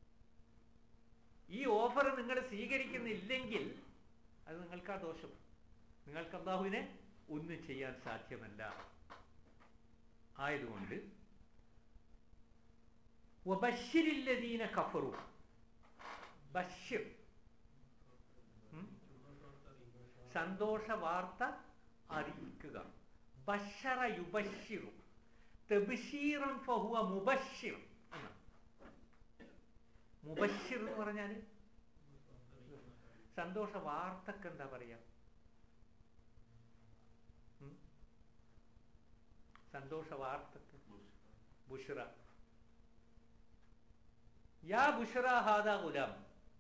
ഈ ഓഫർ നിങ്ങൾ സ്വീകരിക്കുന്നില്ലെങ്കിൽ അത് നിങ്ങൾക്ക് ആ ദോഷം നിങ്ങൾക്ക് അള്ളാഹുവിനെ ഒന്നും ചെയ്യാൻ സാധ്യമല്ല ആയതുകൊണ്ട് വബശ്ശിരില്ലദീന കഫറു ബഷിർ ഉം? സന്തോഷ വാർത്ത അറിയിക്കുക ബഷറ യുബഷിറു തെബിഷീറൻ ഫഹുവ മുബഷിർ എന്നാണ് മുബഷിർ എന്ന് പറഞ്ഞാൽ സന്തോഷ വാർത്തക്ക് എന്താ പറയാ ഉം? സന്തോഷ വാർത്തക്ക് ബുഷ്റ യാ ബുഷ്റ ഹാദ ഗുലാം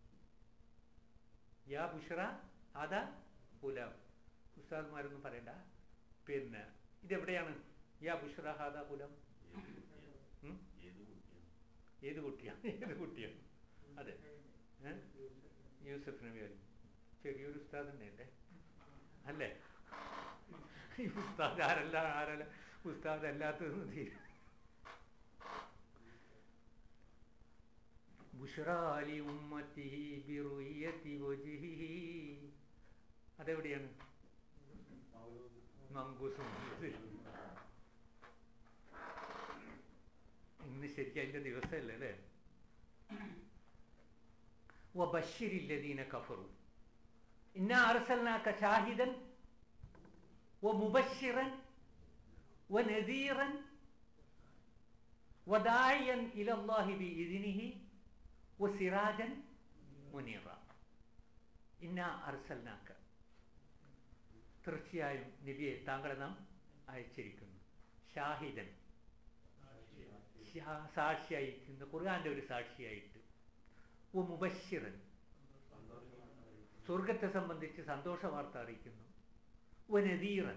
യാ ബുഷ്റ ഹാദ ഗുലാം ഉസ്താദ്മാരൊന്നും പറയണ്ട പിന്നെ ഇതെവിടെയാണ് യാ ബുഷ്റ ഹാദ ഗുലാം ഉം? ഏത് കുട്ടിയാണ് ഏത് കുട്ടിയാണ് അതെ ഏ? യൂസഫ് നബി അലി ചെറിയൊരു ഉസ്താദ് തന്നെ അല്ലേ അല്ലേ ഈ ഉസ്താദ് ആരല്ല ആരല്ല ഉസ്താദ് അല്ലാത്തതെന്ന് തീരും ബുഷറാലി ഉമ്മത്തിഹി ബിറുയ്യത്തി വജ്ഹിഹി അതെവിടെയാണ് മങ്കൂസ് മുഹമ്മദ്. ഇന്ന് ശരിക്കും അതിന്റെ ദിവസമല്ലേ അല്ലേ وبشر الذين كفروا إنا أرسلناك شاهدا ومبشرا ونذيرا وداعيا إلى الله بإذنه وسراجا منيرا إنا أرسلناك തീർച്ചയായും നബിയെ താങ്കളെ നാം അയച്ചിരിക്കുന്നു ഷാഹിദൻ ഷാ- സാക്ഷിയായിരിക്കുന്നു ഖുർആന്റെ ഒരു സാക്ഷിയായിട്ട് ഓ മുബഷിറൻ സ്വർഗത്തെ സംബന്ധിച്ച് സന്തോഷ വാർത്ത അറിയിക്കുന്നു ഓ നദീറൻ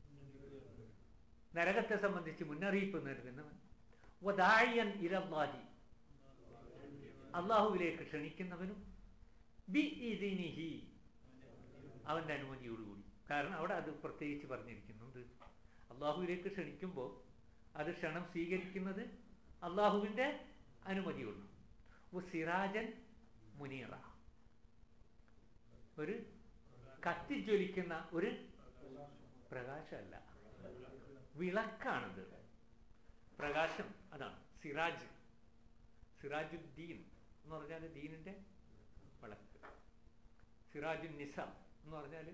നരകത്തെ സംബന്ധിച്ച് മുന്നറിയിപ്പ് നൽകുന്നവൻ ഓ ദായൻ ഇലല്ലാഹി അള്ളാഹുവിലേക്ക് ക്ഷണിക്കുന്നവനും ബി ഇതിനിഹി അവൻ്റെ അനുമതിയോടുകൂടി കാരണം അവിടെ അത് പ്രത്യേകിച്ച് പറഞ്ഞിരിക്കുന്നുണ്ട് അള്ളാഹുവിലേക്ക് ക്ഷണിക്കുമ്പോൾ അത് ക്ഷണം സ്വീകരിക്കുന്നത് അള്ളാഹുവിൻ്റെ അനുമതിയുള്ളൂ ഓ സിറാജൻ മുനീറ ഒരു കത്തിജ്വലിക്കുന്ന ഒരു പ്രകാശമല്ല വിളക്കാണിത് പ്രകാശം അതാണ് സിറാജ് സിറാജുദ്ദീൻ എന്ന് പറഞ്ഞാൽ ദീനിൻ്റെ വിളക്ക് സിറാജുൻ നിസ എന്ന് പറഞ്ഞാൽ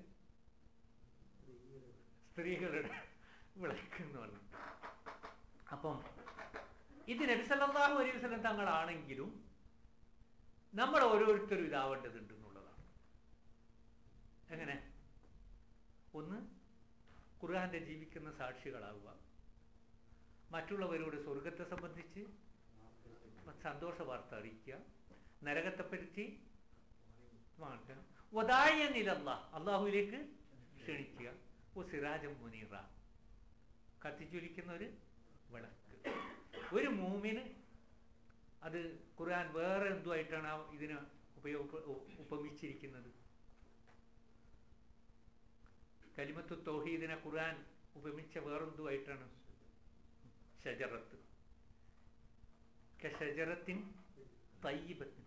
സ്ത്രീകളുടെ വിളക്ക് എന്ന് പറഞ്ഞു അപ്പം ഇത് നബി സല്ലല്ലാഹു അലൈഹി വസല്ലം തങ്ങളാണെങ്കിലും നമ്മൾ ഓരോരുത്തരും ഇതാവേണ്ടതുണ്ട് എന്നുള്ളതാണ് എങ്ങനെ ഒന്ന് ഖുർആന്റെ ജീവിക്കുന്ന സാക്ഷികളാവുക മറ്റുള്ളവരോട് സ്വർഗത്തെ സംബന്ധിച്ച് സന്തോഷ വാർത്ത അറിയിക്കുക നരകത്തെപ്പറ്റി മാറ്റുക ഒതായനിലല്ല അള്ളാഹുവിലേക്ക് ക്ഷണിക്കുക ഓ സിറാജം മുനീറ കത്തിച്ചൊലിക്കുന്ന ഒരു വിളക്ക് ഒരു മൂമിന് അത് ഖുർആൻ വേറെ എന്തുമായിട്ടാണ് ആ ഇതിനെ ഉപയോഗ ഉ- ഉപമിച്ചിരിക്കുന്നത് കലിമത്തു തൗഹീദിനെ ഖുർആൻ ഉപമിച്ച വേറെന്തുമായിട്ടാണ് ഷജറത്ത് കഷജറത്തിൻ തയ്യിബത്തിൻ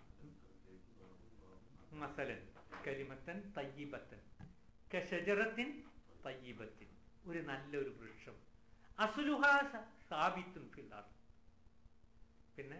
മസലൻ കലിമത്തൻ തയ്യിബത്തൻ കഷജറത്തിൻ തയ്യിബത്തിൻ ഒരു നല്ലൊരു വൃക്ഷം അസുലുഹ സ്ഥാപിത്തും ഫില്ലാർ പിന്നെ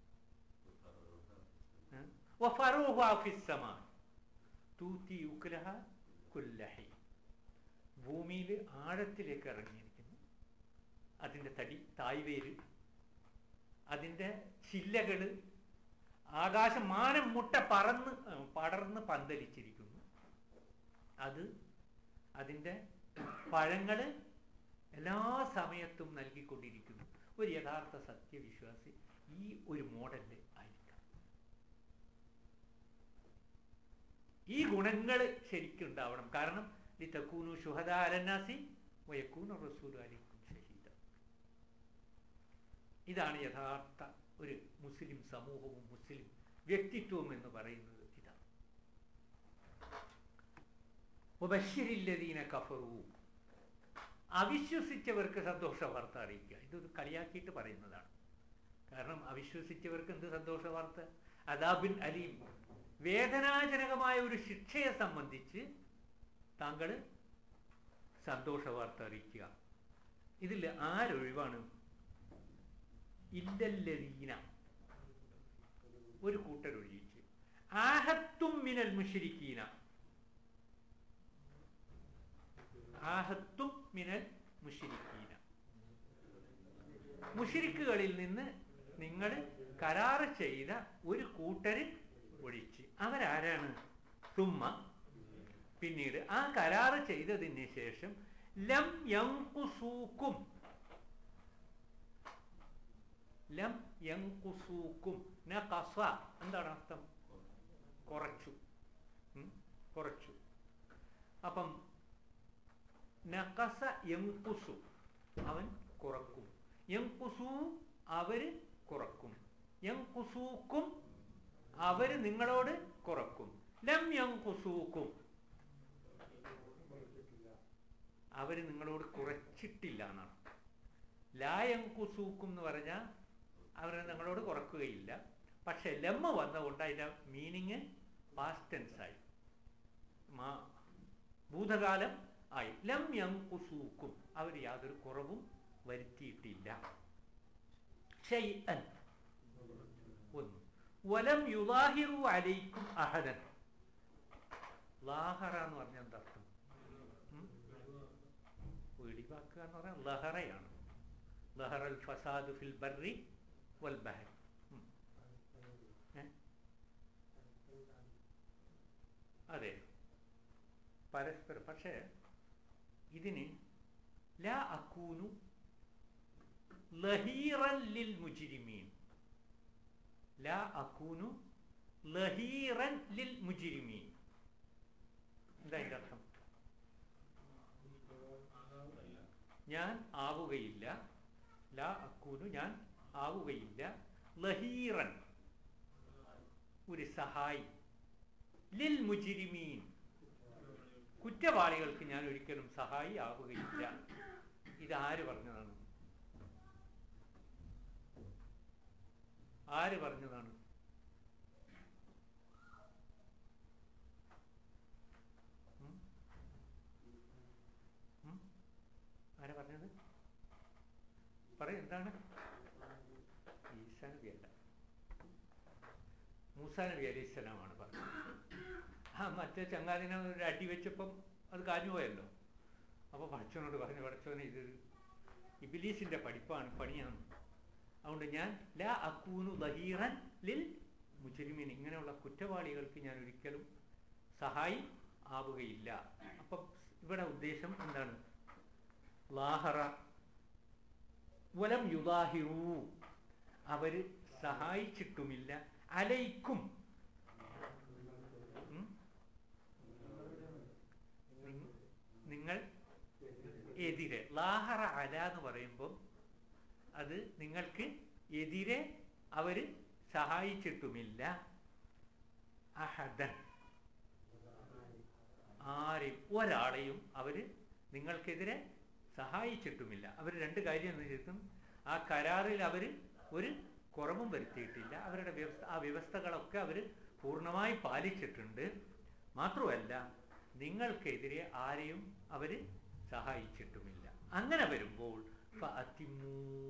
ഏ? വഫറൂഹ ഫിസ്സമാ തൂത്തി ഉക്ലഹ കുല്ലഹി ഭൂമിയിൽ ആഴത്തിലേക്ക് ഇറങ്ങിയിരിക്കുന്നു അതിൻ്റെ തടി തായ്വേര് അതിൻ്റെ ചില്ലകള് ആകാശം മാനം മുട്ട പറന്ന് ഏ, പടർന്ന് പന്തലിച്ചിരിക്കുന്നു അത് അതിൻ്റെ പഴങ്ങള് എല്ലാ സമയത്തും നൽകിക്കൊണ്ടിരിക്കുന്നു ഒരു യഥാർത്ഥ സത്യവിശ്വാസി ഈ ഒരു മോഡലിൽ ആയിരിക്കണം ഈ ഗുണങ്ങൾ ശരിക്കും ഉണ്ടാവണം കാരണം ലി തക്കൂനു ഷുഹദ അലന്നാസി വയക്കൂനു റസൂലു അലിക്കും ഷഹീദ ഇതാണ് യഥാർത്ഥ ഒരു മുസ്ലിം സമൂഹവും മുസ്ലിം വ്യക്തിത്വവും എന്ന് പറയുന്നത് ഇതാണ് ഉപശിരില്ലദീന കഫറു അവിശ്വസിച്ചവർക്ക് സന്തോഷ വാർത്ത അറിയിക്കുക ഇതൊരു കളിയാക്കിയിട്ട് പറയുന്നതാണ് കാരണം അവിശ്വസിച്ചവർക്ക് എന്ത് സന്തോഷ വാർത്ത അദാബിൻ അലീം വേദനാജനകമായ ഒരു ശിക്ഷയെ സംബന്ധിച്ച് താങ്കൾ സന്തോഷ വാർത്ത അറിയിക്കുക ഇതിൽ ആരൊഴിവാണ് ഇല്ലല്ലദീന ഒരു കൂട്ടരൊഴിയിച്ച് ആഹത്തും മിനൽ മുഷിരിക്കീന ആഹത്തും മിനൽ മുഷിരിക്കീന മുഷിരിക്കുകളിൽ നിന്ന് നിങ്ങൾ കരാറ് ചെയ്ത ഒരു കൂട്ടര് ഒഴിച്ച് അവരാരാണ് തുമ്മ പിന്നീട് ആ കരാറ് ചെയ്തതിന് ശേഷം ലം യങ്കുസൂക്കും ലം യങ്കുസൂക്കും നഖസ എന്താണ് അർത്ഥം കുറച്ചു ഉം? കുറച്ചു അപ്പം നഖസ യങ്കുസു അവൻ കുറക്കും യങ്കുസു അവര് കുറക്കും യങ്കുസൂക്കും അവര് നിങ്ങളോട് കുറക്കും ലം യങ്കുസൂക്കും അവര് നിങ്ങളോട് കുറച്ചിട്ടില്ല എന്നാണ് ലായങ്കുസൂക്കും എന്ന് പറഞ്ഞാൽ അവരെ നിങ്ങളോട് കുറക്കുകയില്ല പക്ഷെ ലമ്മ വന്നതുകൊണ്ട് അതിൻ്റെ മീനിങ് പാസ്റ്റ് ടെൻസ് ആയി മാ ഭൂതകാലം ആയി ലം യങ്കുസൂക്കും അവർ യാതൊരു കുറവും വരുത്തിയിട്ടില്ല ഷൈഅൻ ഒന്ന് വലം യുലാഹിറു അലൈക്കും അഹദൻ ലാഹറ എന്ന് പറഞ്ഞാൽ എന്താ അർത്ഥം ഉം? വെടിവാക്കുക എന്ന് പറഞ്ഞാൽ ലഹറയാണ് ലഹറൽ ഫസാദ് ഫിൽ ബർറി വൽ ബഹരി ഉം. ഏ? അതെ പരസ്പരം പക്ഷേ ഇതിന് ലാ അക്കൂനു ലഹീറൻ ലിൽ മുജിരിമീൻ ലാ അക്കൂനു ലഹീറൻ ലിൽ മുജിരിമീൻ എന്താ അതിൻ്റെ അർത്ഥം ഞാൻ ആവുകയില്ല ലാ അക്കൂനു ഞാൻ ആവുകയില്ല ലഹീറൻ ഒരു സഹായി ലിൽ മുജിരിമീൻ കുറ്റവാളികൾക്ക് ഞാൻ ഒരിക്കലും സഹായി ആവുകയില്ല ഇതാര് പറഞ്ഞതാണ് ആര് പറഞ്ഞതാണ് ഉം? ഉം? ആരാ പറഞ്ഞത് പറ എന്താണ് ഈസാ നബി അല്ല മൂസാ നബി അലൈഹി സ്വലാമാണ് പറഞ്ഞത് ആ മറ്റേ ചങ്ങാതിനെ ഒരു അടി വെച്ചപ്പം അത് കാഞ്ഞു പോയല്ലോ അപ്പോൾ പഠിച്ചവനോട് പറഞ്ഞു പഠിച്ചവനെ ഇത് ഇബിലീസിന്റെ പഠിപ്പാണ് പണിയാണ് അതുകൊണ്ട് ഞാൻ ലാ അക്കൂനു ദഹീറൻ ലിൽ മുജരിമീൻ ഇങ്ങനെയുള്ള കുറ്റവാളികൾക്ക് ഞാൻ ഒരിക്കലും സഹായി ആവുകയില്ല അപ്പം ഇവിടെ ഉദ്ദേശം എന്താണ് ലാഹറ വലം യുദാഹിറൂ അവര് സഹായിച്ചിട്ടുമില്ല അലൈക്കും ഉം? നിങ്ങ- നിങ്ങൾ എതിരെ ലാഹറ അല എന്ന് പറയുമ്പോൾ അത് നിങ്ങൾക്ക് എതിരെ അവര് സഹായിച്ചിട്ടുമില്ല അഹദൻ ആരെയും ഒരാളെയും അവര് നിങ്ങൾക്കെതിരെ സഹായിച്ചിട്ടുമില്ല അവർ രണ്ട് കാര്യം എന്ന് വെച്ചിട്ടും ആ കരാറിൽ അവർ ഒരു കുറവും വരുത്തിയിട്ടില്ല അവരുടെ വ്യവസ്ഥ ആ വ്യവസ്ഥകളൊക്കെ അവർ പൂർണ്ണമായി പാലിച്ചിട്ടുണ്ട് മാത്രമല്ല നിങ്ങൾക്കെതിരെ ആരെയും അവർ സഹായിച്ചിട്ടുമില്ല അങ്ങനെ വരുമ്പോൾ ഫഅത്തിമൂ.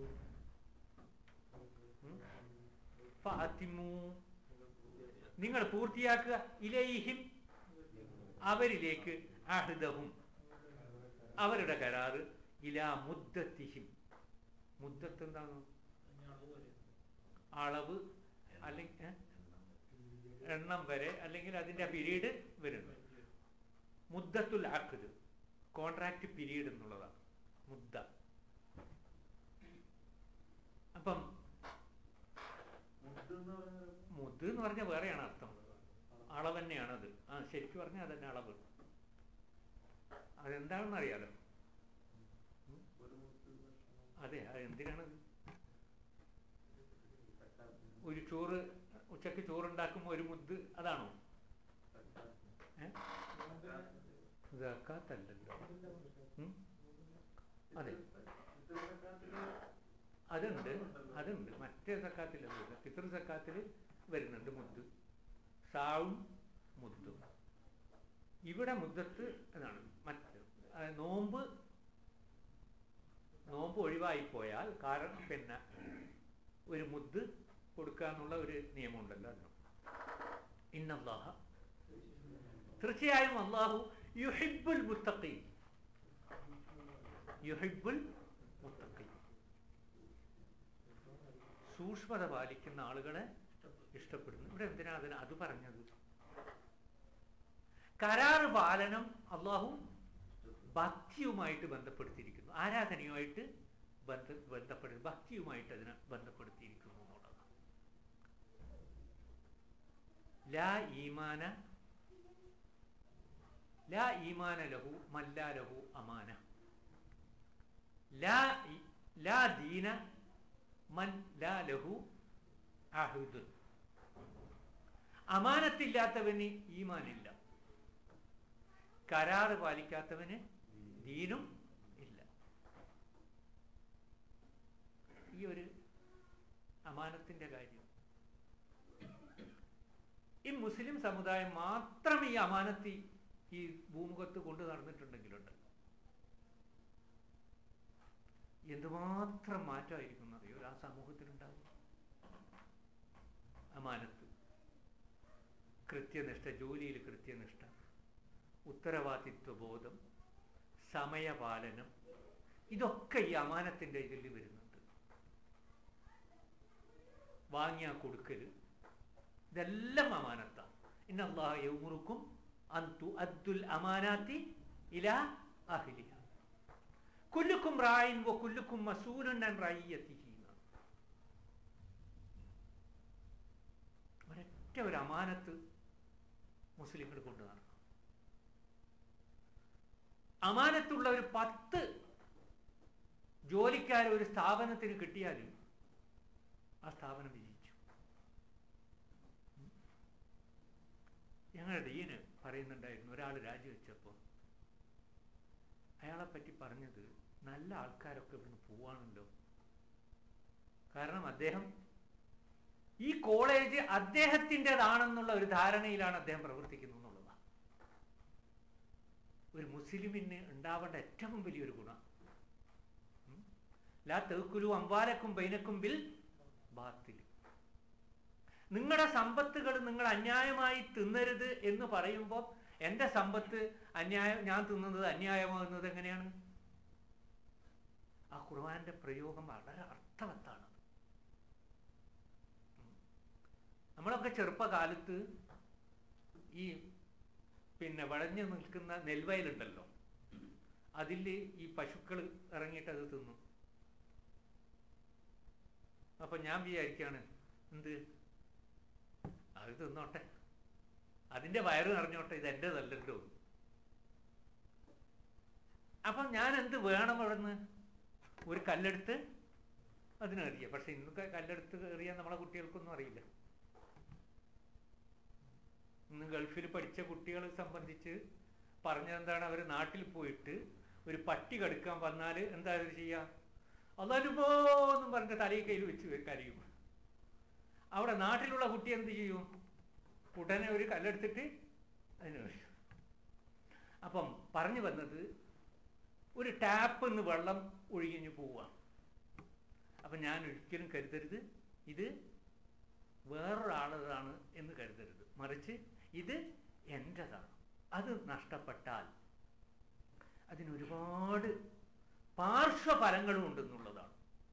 ഉം? ഫഅത്തിമൂ. നിങ്ങൾ പൂർത്തിയാക്കുക ഇലൈഹിം അവരിലേക്ക് അഹൃദവും അവരുടെ കരാറ് ഇലാ മുദ്ദത്തിഹിം മുദ്ദത്ത് എന്താണ് അളവ് അല്ലെങ്കിൽ ഏ? എണ്ണം വരെ അല്ലെങ്കിൽ അതിന്റെ പീരീഡ് വരുന്നു മുദ്ദത്തുൽ ആഖിദ് കോൺട്രാക്ട് പീരീഡ് എന്നുള്ളതാണ് മുദ്ദ അപ്പം മുദ്ദ് എന്ന് പറഞ്ഞാൽ വേറെയാണ് അർത്ഥം അളവ് തന്നെയാണത് ആ ശരിക്കും പറഞ്ഞാൽ അതന്നെ അളവ് അതെന്താണെന്ന് അറിയാലോ ഉം? അതെ അത് എന്തിനാണത് ഒരു ചോറ് ഉച്ചക്ക് ചോറുണ്ടാക്കുമ്പോൾ ഒരു മുദ്ദ് അതാണോ ഏ? സക്കാത്തല്ലല്ലോ ഉം? അതെ അതുണ്ട് അതുണ്ട് മറ്റേ സക്കാത്തിൽ അതില്ല പിതൃ സക്കാത്തിൽ വരുന്നുണ്ട് മുദ്ദ് സാവും മുദ്ദും ഇവിടെ മുദ്ദത്ത് അതാണ് മറ്റ് ആ, നോമ്പ് നോമ്പ് ഒഴിവായി പോയാൽ കാരണം പിന്നെ ഒരു മുദ്ദ് കൊടുക്കുക എന്നുള്ള ഒരു നിയമമുണ്ടല്ലോ അതിന് ഇന്നല്ലാഹ തീർച്ചയായും അള്ളാഹു യുഹിബുൽ മുത്തഖീൻ യുഹിബുൽ മുത്തഖീൻ സൂക്ഷ്മത പാലിക്കുന്ന ആളുകളെ ഇഷ്ടപ്പെടുന്നു ഇവിടെ എന്തിനാ അതിന് അത് പറഞ്ഞത് കരാറ് പാലനം അള്ളാഹു ഭക്തിയുമായിട്ട് ബന്ധപ്പെടുത്തിയിരിക്കുന്നു ആരാധനയുമായിട്ട് ബന്ധ ബന്ധപ്പെടുത്തി ഭക്തിയുമായിട്ട് അതിനെ ബന്ധപ്പെടുത്തിയിരിക്കുന്നു എന്നുള്ളതാണ് ലാ ഈമാന ലാ ഈമാന ലഹു മല്ലാ ലഹു അമാന ലാ ഇ- ലാ ദീന മൻ ലാ ലഹു അഹുദ് അമാനത്തില്ലാത്തവന് ഈമാനില്ല കരാറ് പാലിക്കാത്തവന് ദീനും ഇല്ല ഈ ഒരു അമാനത്തിന്റെ കാര്യം ഈ മുസ്ലിം സമുദായം മാത്രം ഈ അമാനത്തി ഈ ഭൂമുഖത്ത് കൊണ്ടു നടന്നിട്ടുണ്ടെങ്കിലുണ്ട് എന്തുമാത്രം മാറ്റമായിരിക്കും അറിയോ ആ സമൂഹത്തിലുണ്ടാവും അമാനത്ത് കൃത്യനിഷ്ഠ ജോലിയിൽ കൃത്യനിഷ്ഠ ഉത്തരവാദിത്വ ബോധം സമയപാലനം ഇതൊക്കെ ഈ അമാനത്തിന്റെ ഇതിൽ വരുന്നുണ്ട് വാങ്ങിയ കൊടുക്കല് ഇതെല്ലാം അമാനത്താണ് ഇന്നല്ലാഹ യൗമുറുക്കും അന്തു അദ്ദുൽ അമാനാത്തി ഇലാ അഹ്ലിഹ കുല്ലുക്കും റായിൻ വ കുല്ലുക്കും മസൂലുൻ അൻ റയ്യത്തിഹി എന്നാണ്. ഒരൊറ്റ ഒരു അമാനത്ത് മുസ്ലിങ്ങൾ കൊണ്ടു നടക്കണം അമാനത്തുള്ള ഒരു പത്ത് ജോലിക്കാരെ ഒരു സ്ഥാപനത്തിന് കിട്ടിയാലും ആ സ്ഥാപനം വിജയിച്ചു ഉം. ഞങ്ങളുടെ ഡീന് പറയുന്നുണ്ടായിരുന്നു ഒരാൾ രാജിവെച്ചപ്പോൾ അയാളെ പറ്റി പറഞ്ഞത് നല്ല ആൾക്കാരൊക്കെ ഇവിടുന്ന് പോവാണല്ലോ കാരണം അദ്ദേഹം ഈ കോളേജ് അദ്ദേഹത്തിൻ്റെതാണെന്നുള്ള ഒരു ധാരണയിലാണ് അദ്ദേഹം പ്രവർത്തിക്കുന്നത് എന്നുള്ളതാണ് ഒരു മുസ്ലിമിന് ഉണ്ടാവേണ്ട ഏറ്റവും വലിയൊരു ഗുണം ഉം. ലാ തെക്കുലു അമ്പാലക്കും ബൈനക്കും ബിൽ ബാത്തിൽ നിങ്ങളുടെ സമ്പത്തുകൾ നിങ്ങൾ അന്യായമായി തിന്നരുത് എന്ന് പറയുമ്പോൾ എൻ്റെ സമ്പത്ത് അന്യായം ഞാൻ തിന്നുന്നത് അന്യായമാകുന്നത് എങ്ങനെയാണ് ആ ഖുർആന്റെ പ്രയോഗം വളരെ അർത്ഥവത്താണ് ഉം. നമ്മളൊക്കെ ചെറുപ്പകാലത്ത് ഈ പിന്നെ വളഞ്ഞു നിൽക്കുന്ന നെൽവയലുണ്ടല്ലോ അതിൽ ഈ പശുക്കൾ ഇറങ്ങിയിട്ട് അത് തിന്നു അപ്പൊ ഞാൻ വിചാരിക്കാണ് എന്ത് അത് തിന്നോട്ടെ അതിന്റെ വയറ് നിറഞ്ഞോട്ടെ ഇത് എൻ്റെതല്ലല്ലോ അപ്പൊ ഞാൻ എന്ത് വേണം അവിടുന്ന് ഒരു കല്ലെടുത്ത് അതിനെറിയ പക്ഷെ ഇന്നൊക്കെ കല്ലെടുത്ത് എറിയാൻ നമ്മളെ കുട്ടികൾക്കൊന്നും അറിയില്ല ഇന്ന് ഗൾഫിൽ പഠിച്ച കുട്ടികളെ സംബന്ധിച്ച് പറഞ്ഞതെന്താണ് അവർ നാട്ടിൽ പോയിട്ട് ഒരു പട്ടി കടുക്കാൻ വന്നാൽ എന്താ അവർ ചെയ്യുക അതൊരുപോ എന്നും പറഞ്ഞിട്ട് തലയിൽ കയ്യിൽ വെച്ച് കരയും അവിടെ നാട്ടിലുള്ള കുട്ടി എന്ത് ചെയ്യും ഉടനെ ഒരു കല്ലെടുത്തിട്ട് അതിന് കഴിയും അപ്പം പറഞ്ഞു വന്നത് ഒരു ടാപ്പ് നിന്ന് വെള്ളം ഒഴുകിഞ്ഞ് പോവുക അപ്പം ഞാൻ ഒരിക്കലും കരുതരുത് ഇത് വേറൊരാളതാണ് എന്ന് കരുതരുത് മറിച്ച് ഇത് എൻ്റെതാണ് അത് നഷ്ടപ്പെട്ടാൽ അതിനൊരുപാട് പാർശ്വഫലങ്ങളും ഉണ്ടെന്നുള്ളതാണ്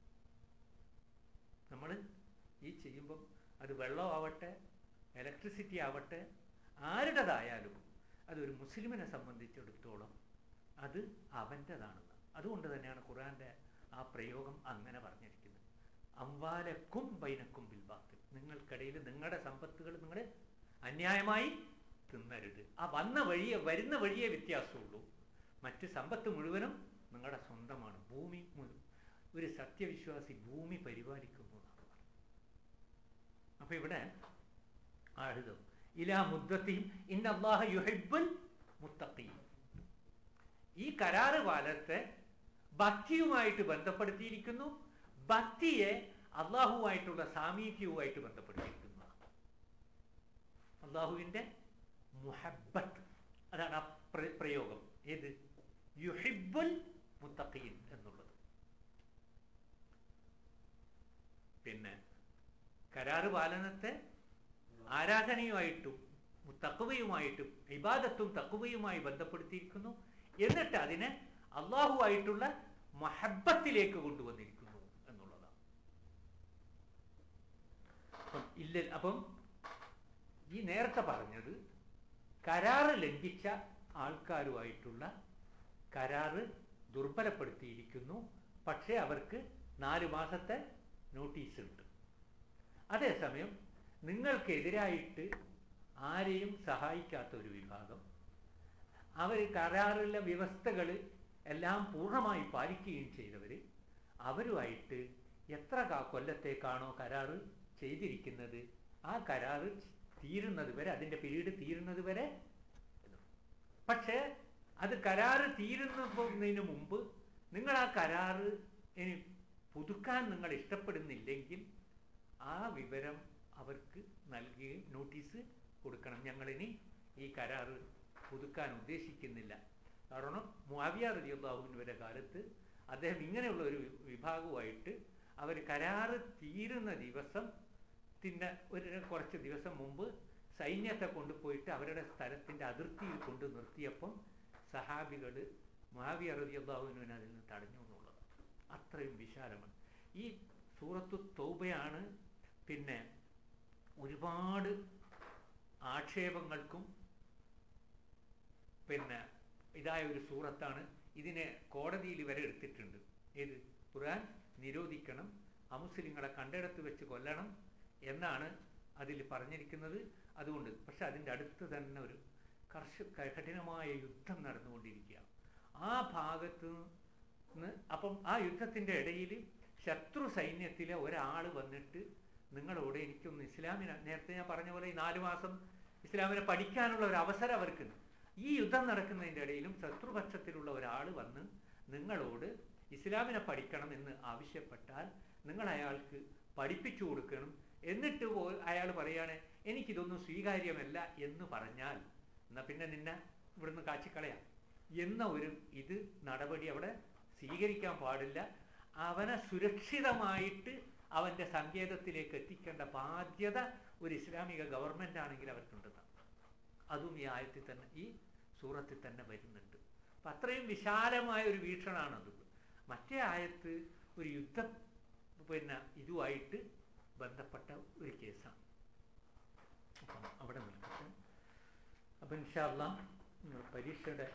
നമ്മൾ ഈ ചെയ്യുമ്പം അത് വെള്ളമാവട്ടെ ഇലക്ട്രിസിറ്റി ആവട്ടെ ആരുടേതായാലും അതൊരു മുസ്ലിമിനെ സംബന്ധിച്ചിടത്തോളം അത് അവൻ്റെതാണെന്ന് അതുകൊണ്ട് തന്നെയാണ് ഖുറാന്റെ ആ പ്രയോഗം അങ്ങനെ പറഞ്ഞിരിക്കുന്നത് അംവാലക്കും ബൈനക്കും ബിൽബാത്തിൽ നിങ്ങൾക്കിടയിൽ നിങ്ങളുടെ സമ്പത്തുകൾ നിങ്ങൾ അന്യായമായി തിന്നരുത് ആ വന്ന വഴിയെ വരുന്ന വഴിയേ വ്യത്യാസമുള്ളൂ മറ്റ് സമ്പത്ത് മുഴുവനും നിങ്ങളുടെ സ്വന്തമാണ് ഭൂമി മുഴു- ഒരു സത്യവിശ്വാസി ഭൂമി പരിപാലിക്കുന്നു എന്നാണ് പറഞ്ഞത് അപ്പൊ ഇവിടെ ആഴുതും ഇലാ മുദ്ദത്തിയും ഇന്ന അള്ളാഹ യുഹിബുൽ മുത്തഖീൻ ഈ കരാറ് കാലത്തെ ഭക്തിയുമായിട്ട് ബന്ധപ്പെടുത്തിയിരിക്കുന്നു ഭക്തിയെ അള്ളാഹുവായിട്ടുള്ള സാമീപ്യവുമായിട്ട് ബന്ധപ്പെടുത്തിയിരിക്കുന്നു അള്ളാഹുവിന്റെ മുഹബത്ത് അതാണ് ആ പ്ര- പ്രയോഗം ഏത് യുഹിബുൽ മുത്തഖീൻ എന്നുള്ളത് പിന്നെ കരാറ് പാലനത്തെ ആരാധനയുമായിട്ടും തക്കുവയുമായിട്ടും ഇബാദത്തും തക്കുവയുമായി ബന്ധപ്പെടുത്തിയിരിക്കുന്നു എന്നിട്ട് അതിനെ അള്ളാഹുവായിട്ടുള്ള മഹബത്തിലേക്ക് കൊണ്ടുവന്നിരിക്കുന്നു എന്നുള്ളതാണ് അപ്പം ഇല്ല അപ്പം ഈ നേരത്തെ പറഞ്ഞത് കരാറ് ലംഘിച്ച ആൾക്കാരുമായിട്ടുള്ള കരാറ് ദുർബലപ്പെടുത്തിയിരിക്കുന്നു പക്ഷേ അവർക്ക് നാല് മാസത്തെ നോട്ടീസ് ഉണ്ട് അതേസമയം നിങ്ങൾക്കെതിരായിട്ട് ആരെയും സഹായിക്കാത്ത ഒരു വിഭാഗം അവർ കരാറിലെ വ്യവസ്ഥകൾ എല്ലാം പൂർണ്ണമായി പാലിക്കുകയും ചെയ്തവർ അവരുമായിട്ട് എത്ര കാ- കൊല്ലത്തേക്കാണോ കരാറ് ചെയ്തിരിക്കുന്നത് ആ കരാറ് തീരുന്നത് വരെ അതിൻ്റെ പീരീഡ് തീരുന്നത് വരെ പക്ഷേ അത് കരാറ് തീരുന്നതിന് മുമ്പ് നിങ്ങൾ ആ കരാറ് ഇനി പുതുക്കാൻ നിങ്ങൾ ഇഷ്ടപ്പെടുന്നില്ലെങ്കിൽ ആ വിവരം അവർക്ക് നൽകുകയും നോട്ടീസ് കൊടുക്കണം ഞങ്ങളിനി ഈ കരാറ് പുതുക്കാൻ ഉദ്ദേശിക്കുന്നില്ല കാരണം മുവിയ റലിയുള്ളാഹുവിൻ്റെ കാലത്ത് അദ്ദേഹം ഇങ്ങനെയുള്ള ഒരു വിഭാഗവുമായിട്ട് അവർ കരാറ് തീരുന്ന ദിവസം ത്തിൻ്റെ ഒരു കുറച്ച് ദിവസം മുമ്പ് സൈന്യത്തെ കൊണ്ടുപോയിട്ട് അവരുടെ സ്ഥലത്തിൻ്റെ അതിർത്തിയിൽ കൊണ്ട് നിർത്തിയപ്പം സഹാബികൾ മാവിയ റലിയുള്ളാഹുവിനെ അതിൽ നിന്ന് തടഞ്ഞു എന്നുള്ളത് അത്രയും വിശാലമാണ് ഈ സൂറത്തു തൗബയാണ് പിന്നെ ഒരുപാട് ആക്ഷേപങ്ങൾക്കും പിന്നെ ഇതായ ഒരു സൂറത്താണ് ഇതിനെ കോടതിയിൽ വരെ എടുത്തിട്ടുണ്ട് ഏത് ഖുർആൻ നിരോധിക്കണം അമുസ്ലിങ്ങളെ കണ്ടിടത്ത് വെച്ച് കൊല്ലണം എന്നാണ് അതിൽ പറഞ്ഞിരിക്കുന്നത് അതുകൊണ്ട് പക്ഷെ അതിൻ്റെ അടുത്ത് തന്നെ ഒരു കർഷ കഠിനമായ യുദ്ധം നടന്നുകൊണ്ടിരിക്കുകയാണ് ആ ഭാഗത്ത് നിന്ന് അപ്പം ആ യുദ്ധത്തിൻ്റെ ഇടയിൽ ശത്രു സൈന്യത്തിലെ ഒരാൾ വന്നിട്ട് നിങ്ങളോട് എനിക്കൊന്ന് ഇസ്ലാമിനെ നേരത്തെ ഞാൻ പറഞ്ഞ പോലെ ഈ നാല് മാസം ഇസ്ലാമിനെ പഠിക്കാനുള്ള ഒരു അവസരം അവർക്കുണ്ട് ഈ യുദ്ധം നടക്കുന്നതിൻ്റെ ഇടയിലും ശത്രുപക്ഷത്തിലുള്ള ഒരാൾ വന്ന് നിങ്ങളോട് ഇസ്ലാമിനെ പഠിക്കണം എന്ന് ആവശ്യപ്പെട്ടാൽ നിങ്ങൾ അയാൾക്ക് പഠിപ്പിച്ചു കൊടുക്കണം എന്നിട്ട് പോ- അയാൾ പറയാണ് എനിക്കിതൊന്നും സ്വീകാര്യമല്ല എന്ന് പറഞ്ഞാൽ എന്നാ പിന്നെ നിന്നെ ഇവിടുന്ന് കാച്ചിക്കളയാം എന്ന ഒരു ഇത് നടപടി അവിടെ സ്വീകരിക്കാൻ പാടില്ല അവനെ സുരക്ഷിതമായിട്ട് അവൻ്റെ സങ്കേതത്തിലേക്ക് എത്തിക്കേണ്ട ബാധ്യത ഒരു ഇസ്ലാമിക ഗവൺമെൻറ് ആണെങ്കിൽ അവർക്കുണ്ടെന്ന് അതും ഈ ആയത്തിൽ തന്നെ ഈ സൂറത്തിൽ തന്നെ വരുന്നുണ്ട് അപ്പം അത്രയും വിശാലമായ ഒരു വീക്ഷണമാണത് മറ്റേ ആയത്ത് ഒരു യുദ്ധം പിന്നെ ഇതുമായിട്ട് ബന്ധപ്പെട്ട ഒരു കേസാണ് അപ്പം അവിടെ നിൽക്കട്ടെ അപ്പം ഇൻഷാല്ല പരീക്ഷയുടെ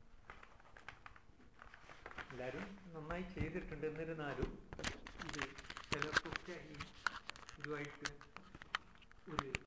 എല്ലാവരും നന്നായി ചെയ്തിട്ടുണ്ട് എന്നിരുന്നാലും ഇത് ചിലർക്കൊക്കെ ഈ ഇതുമായിട്ട് ഒരു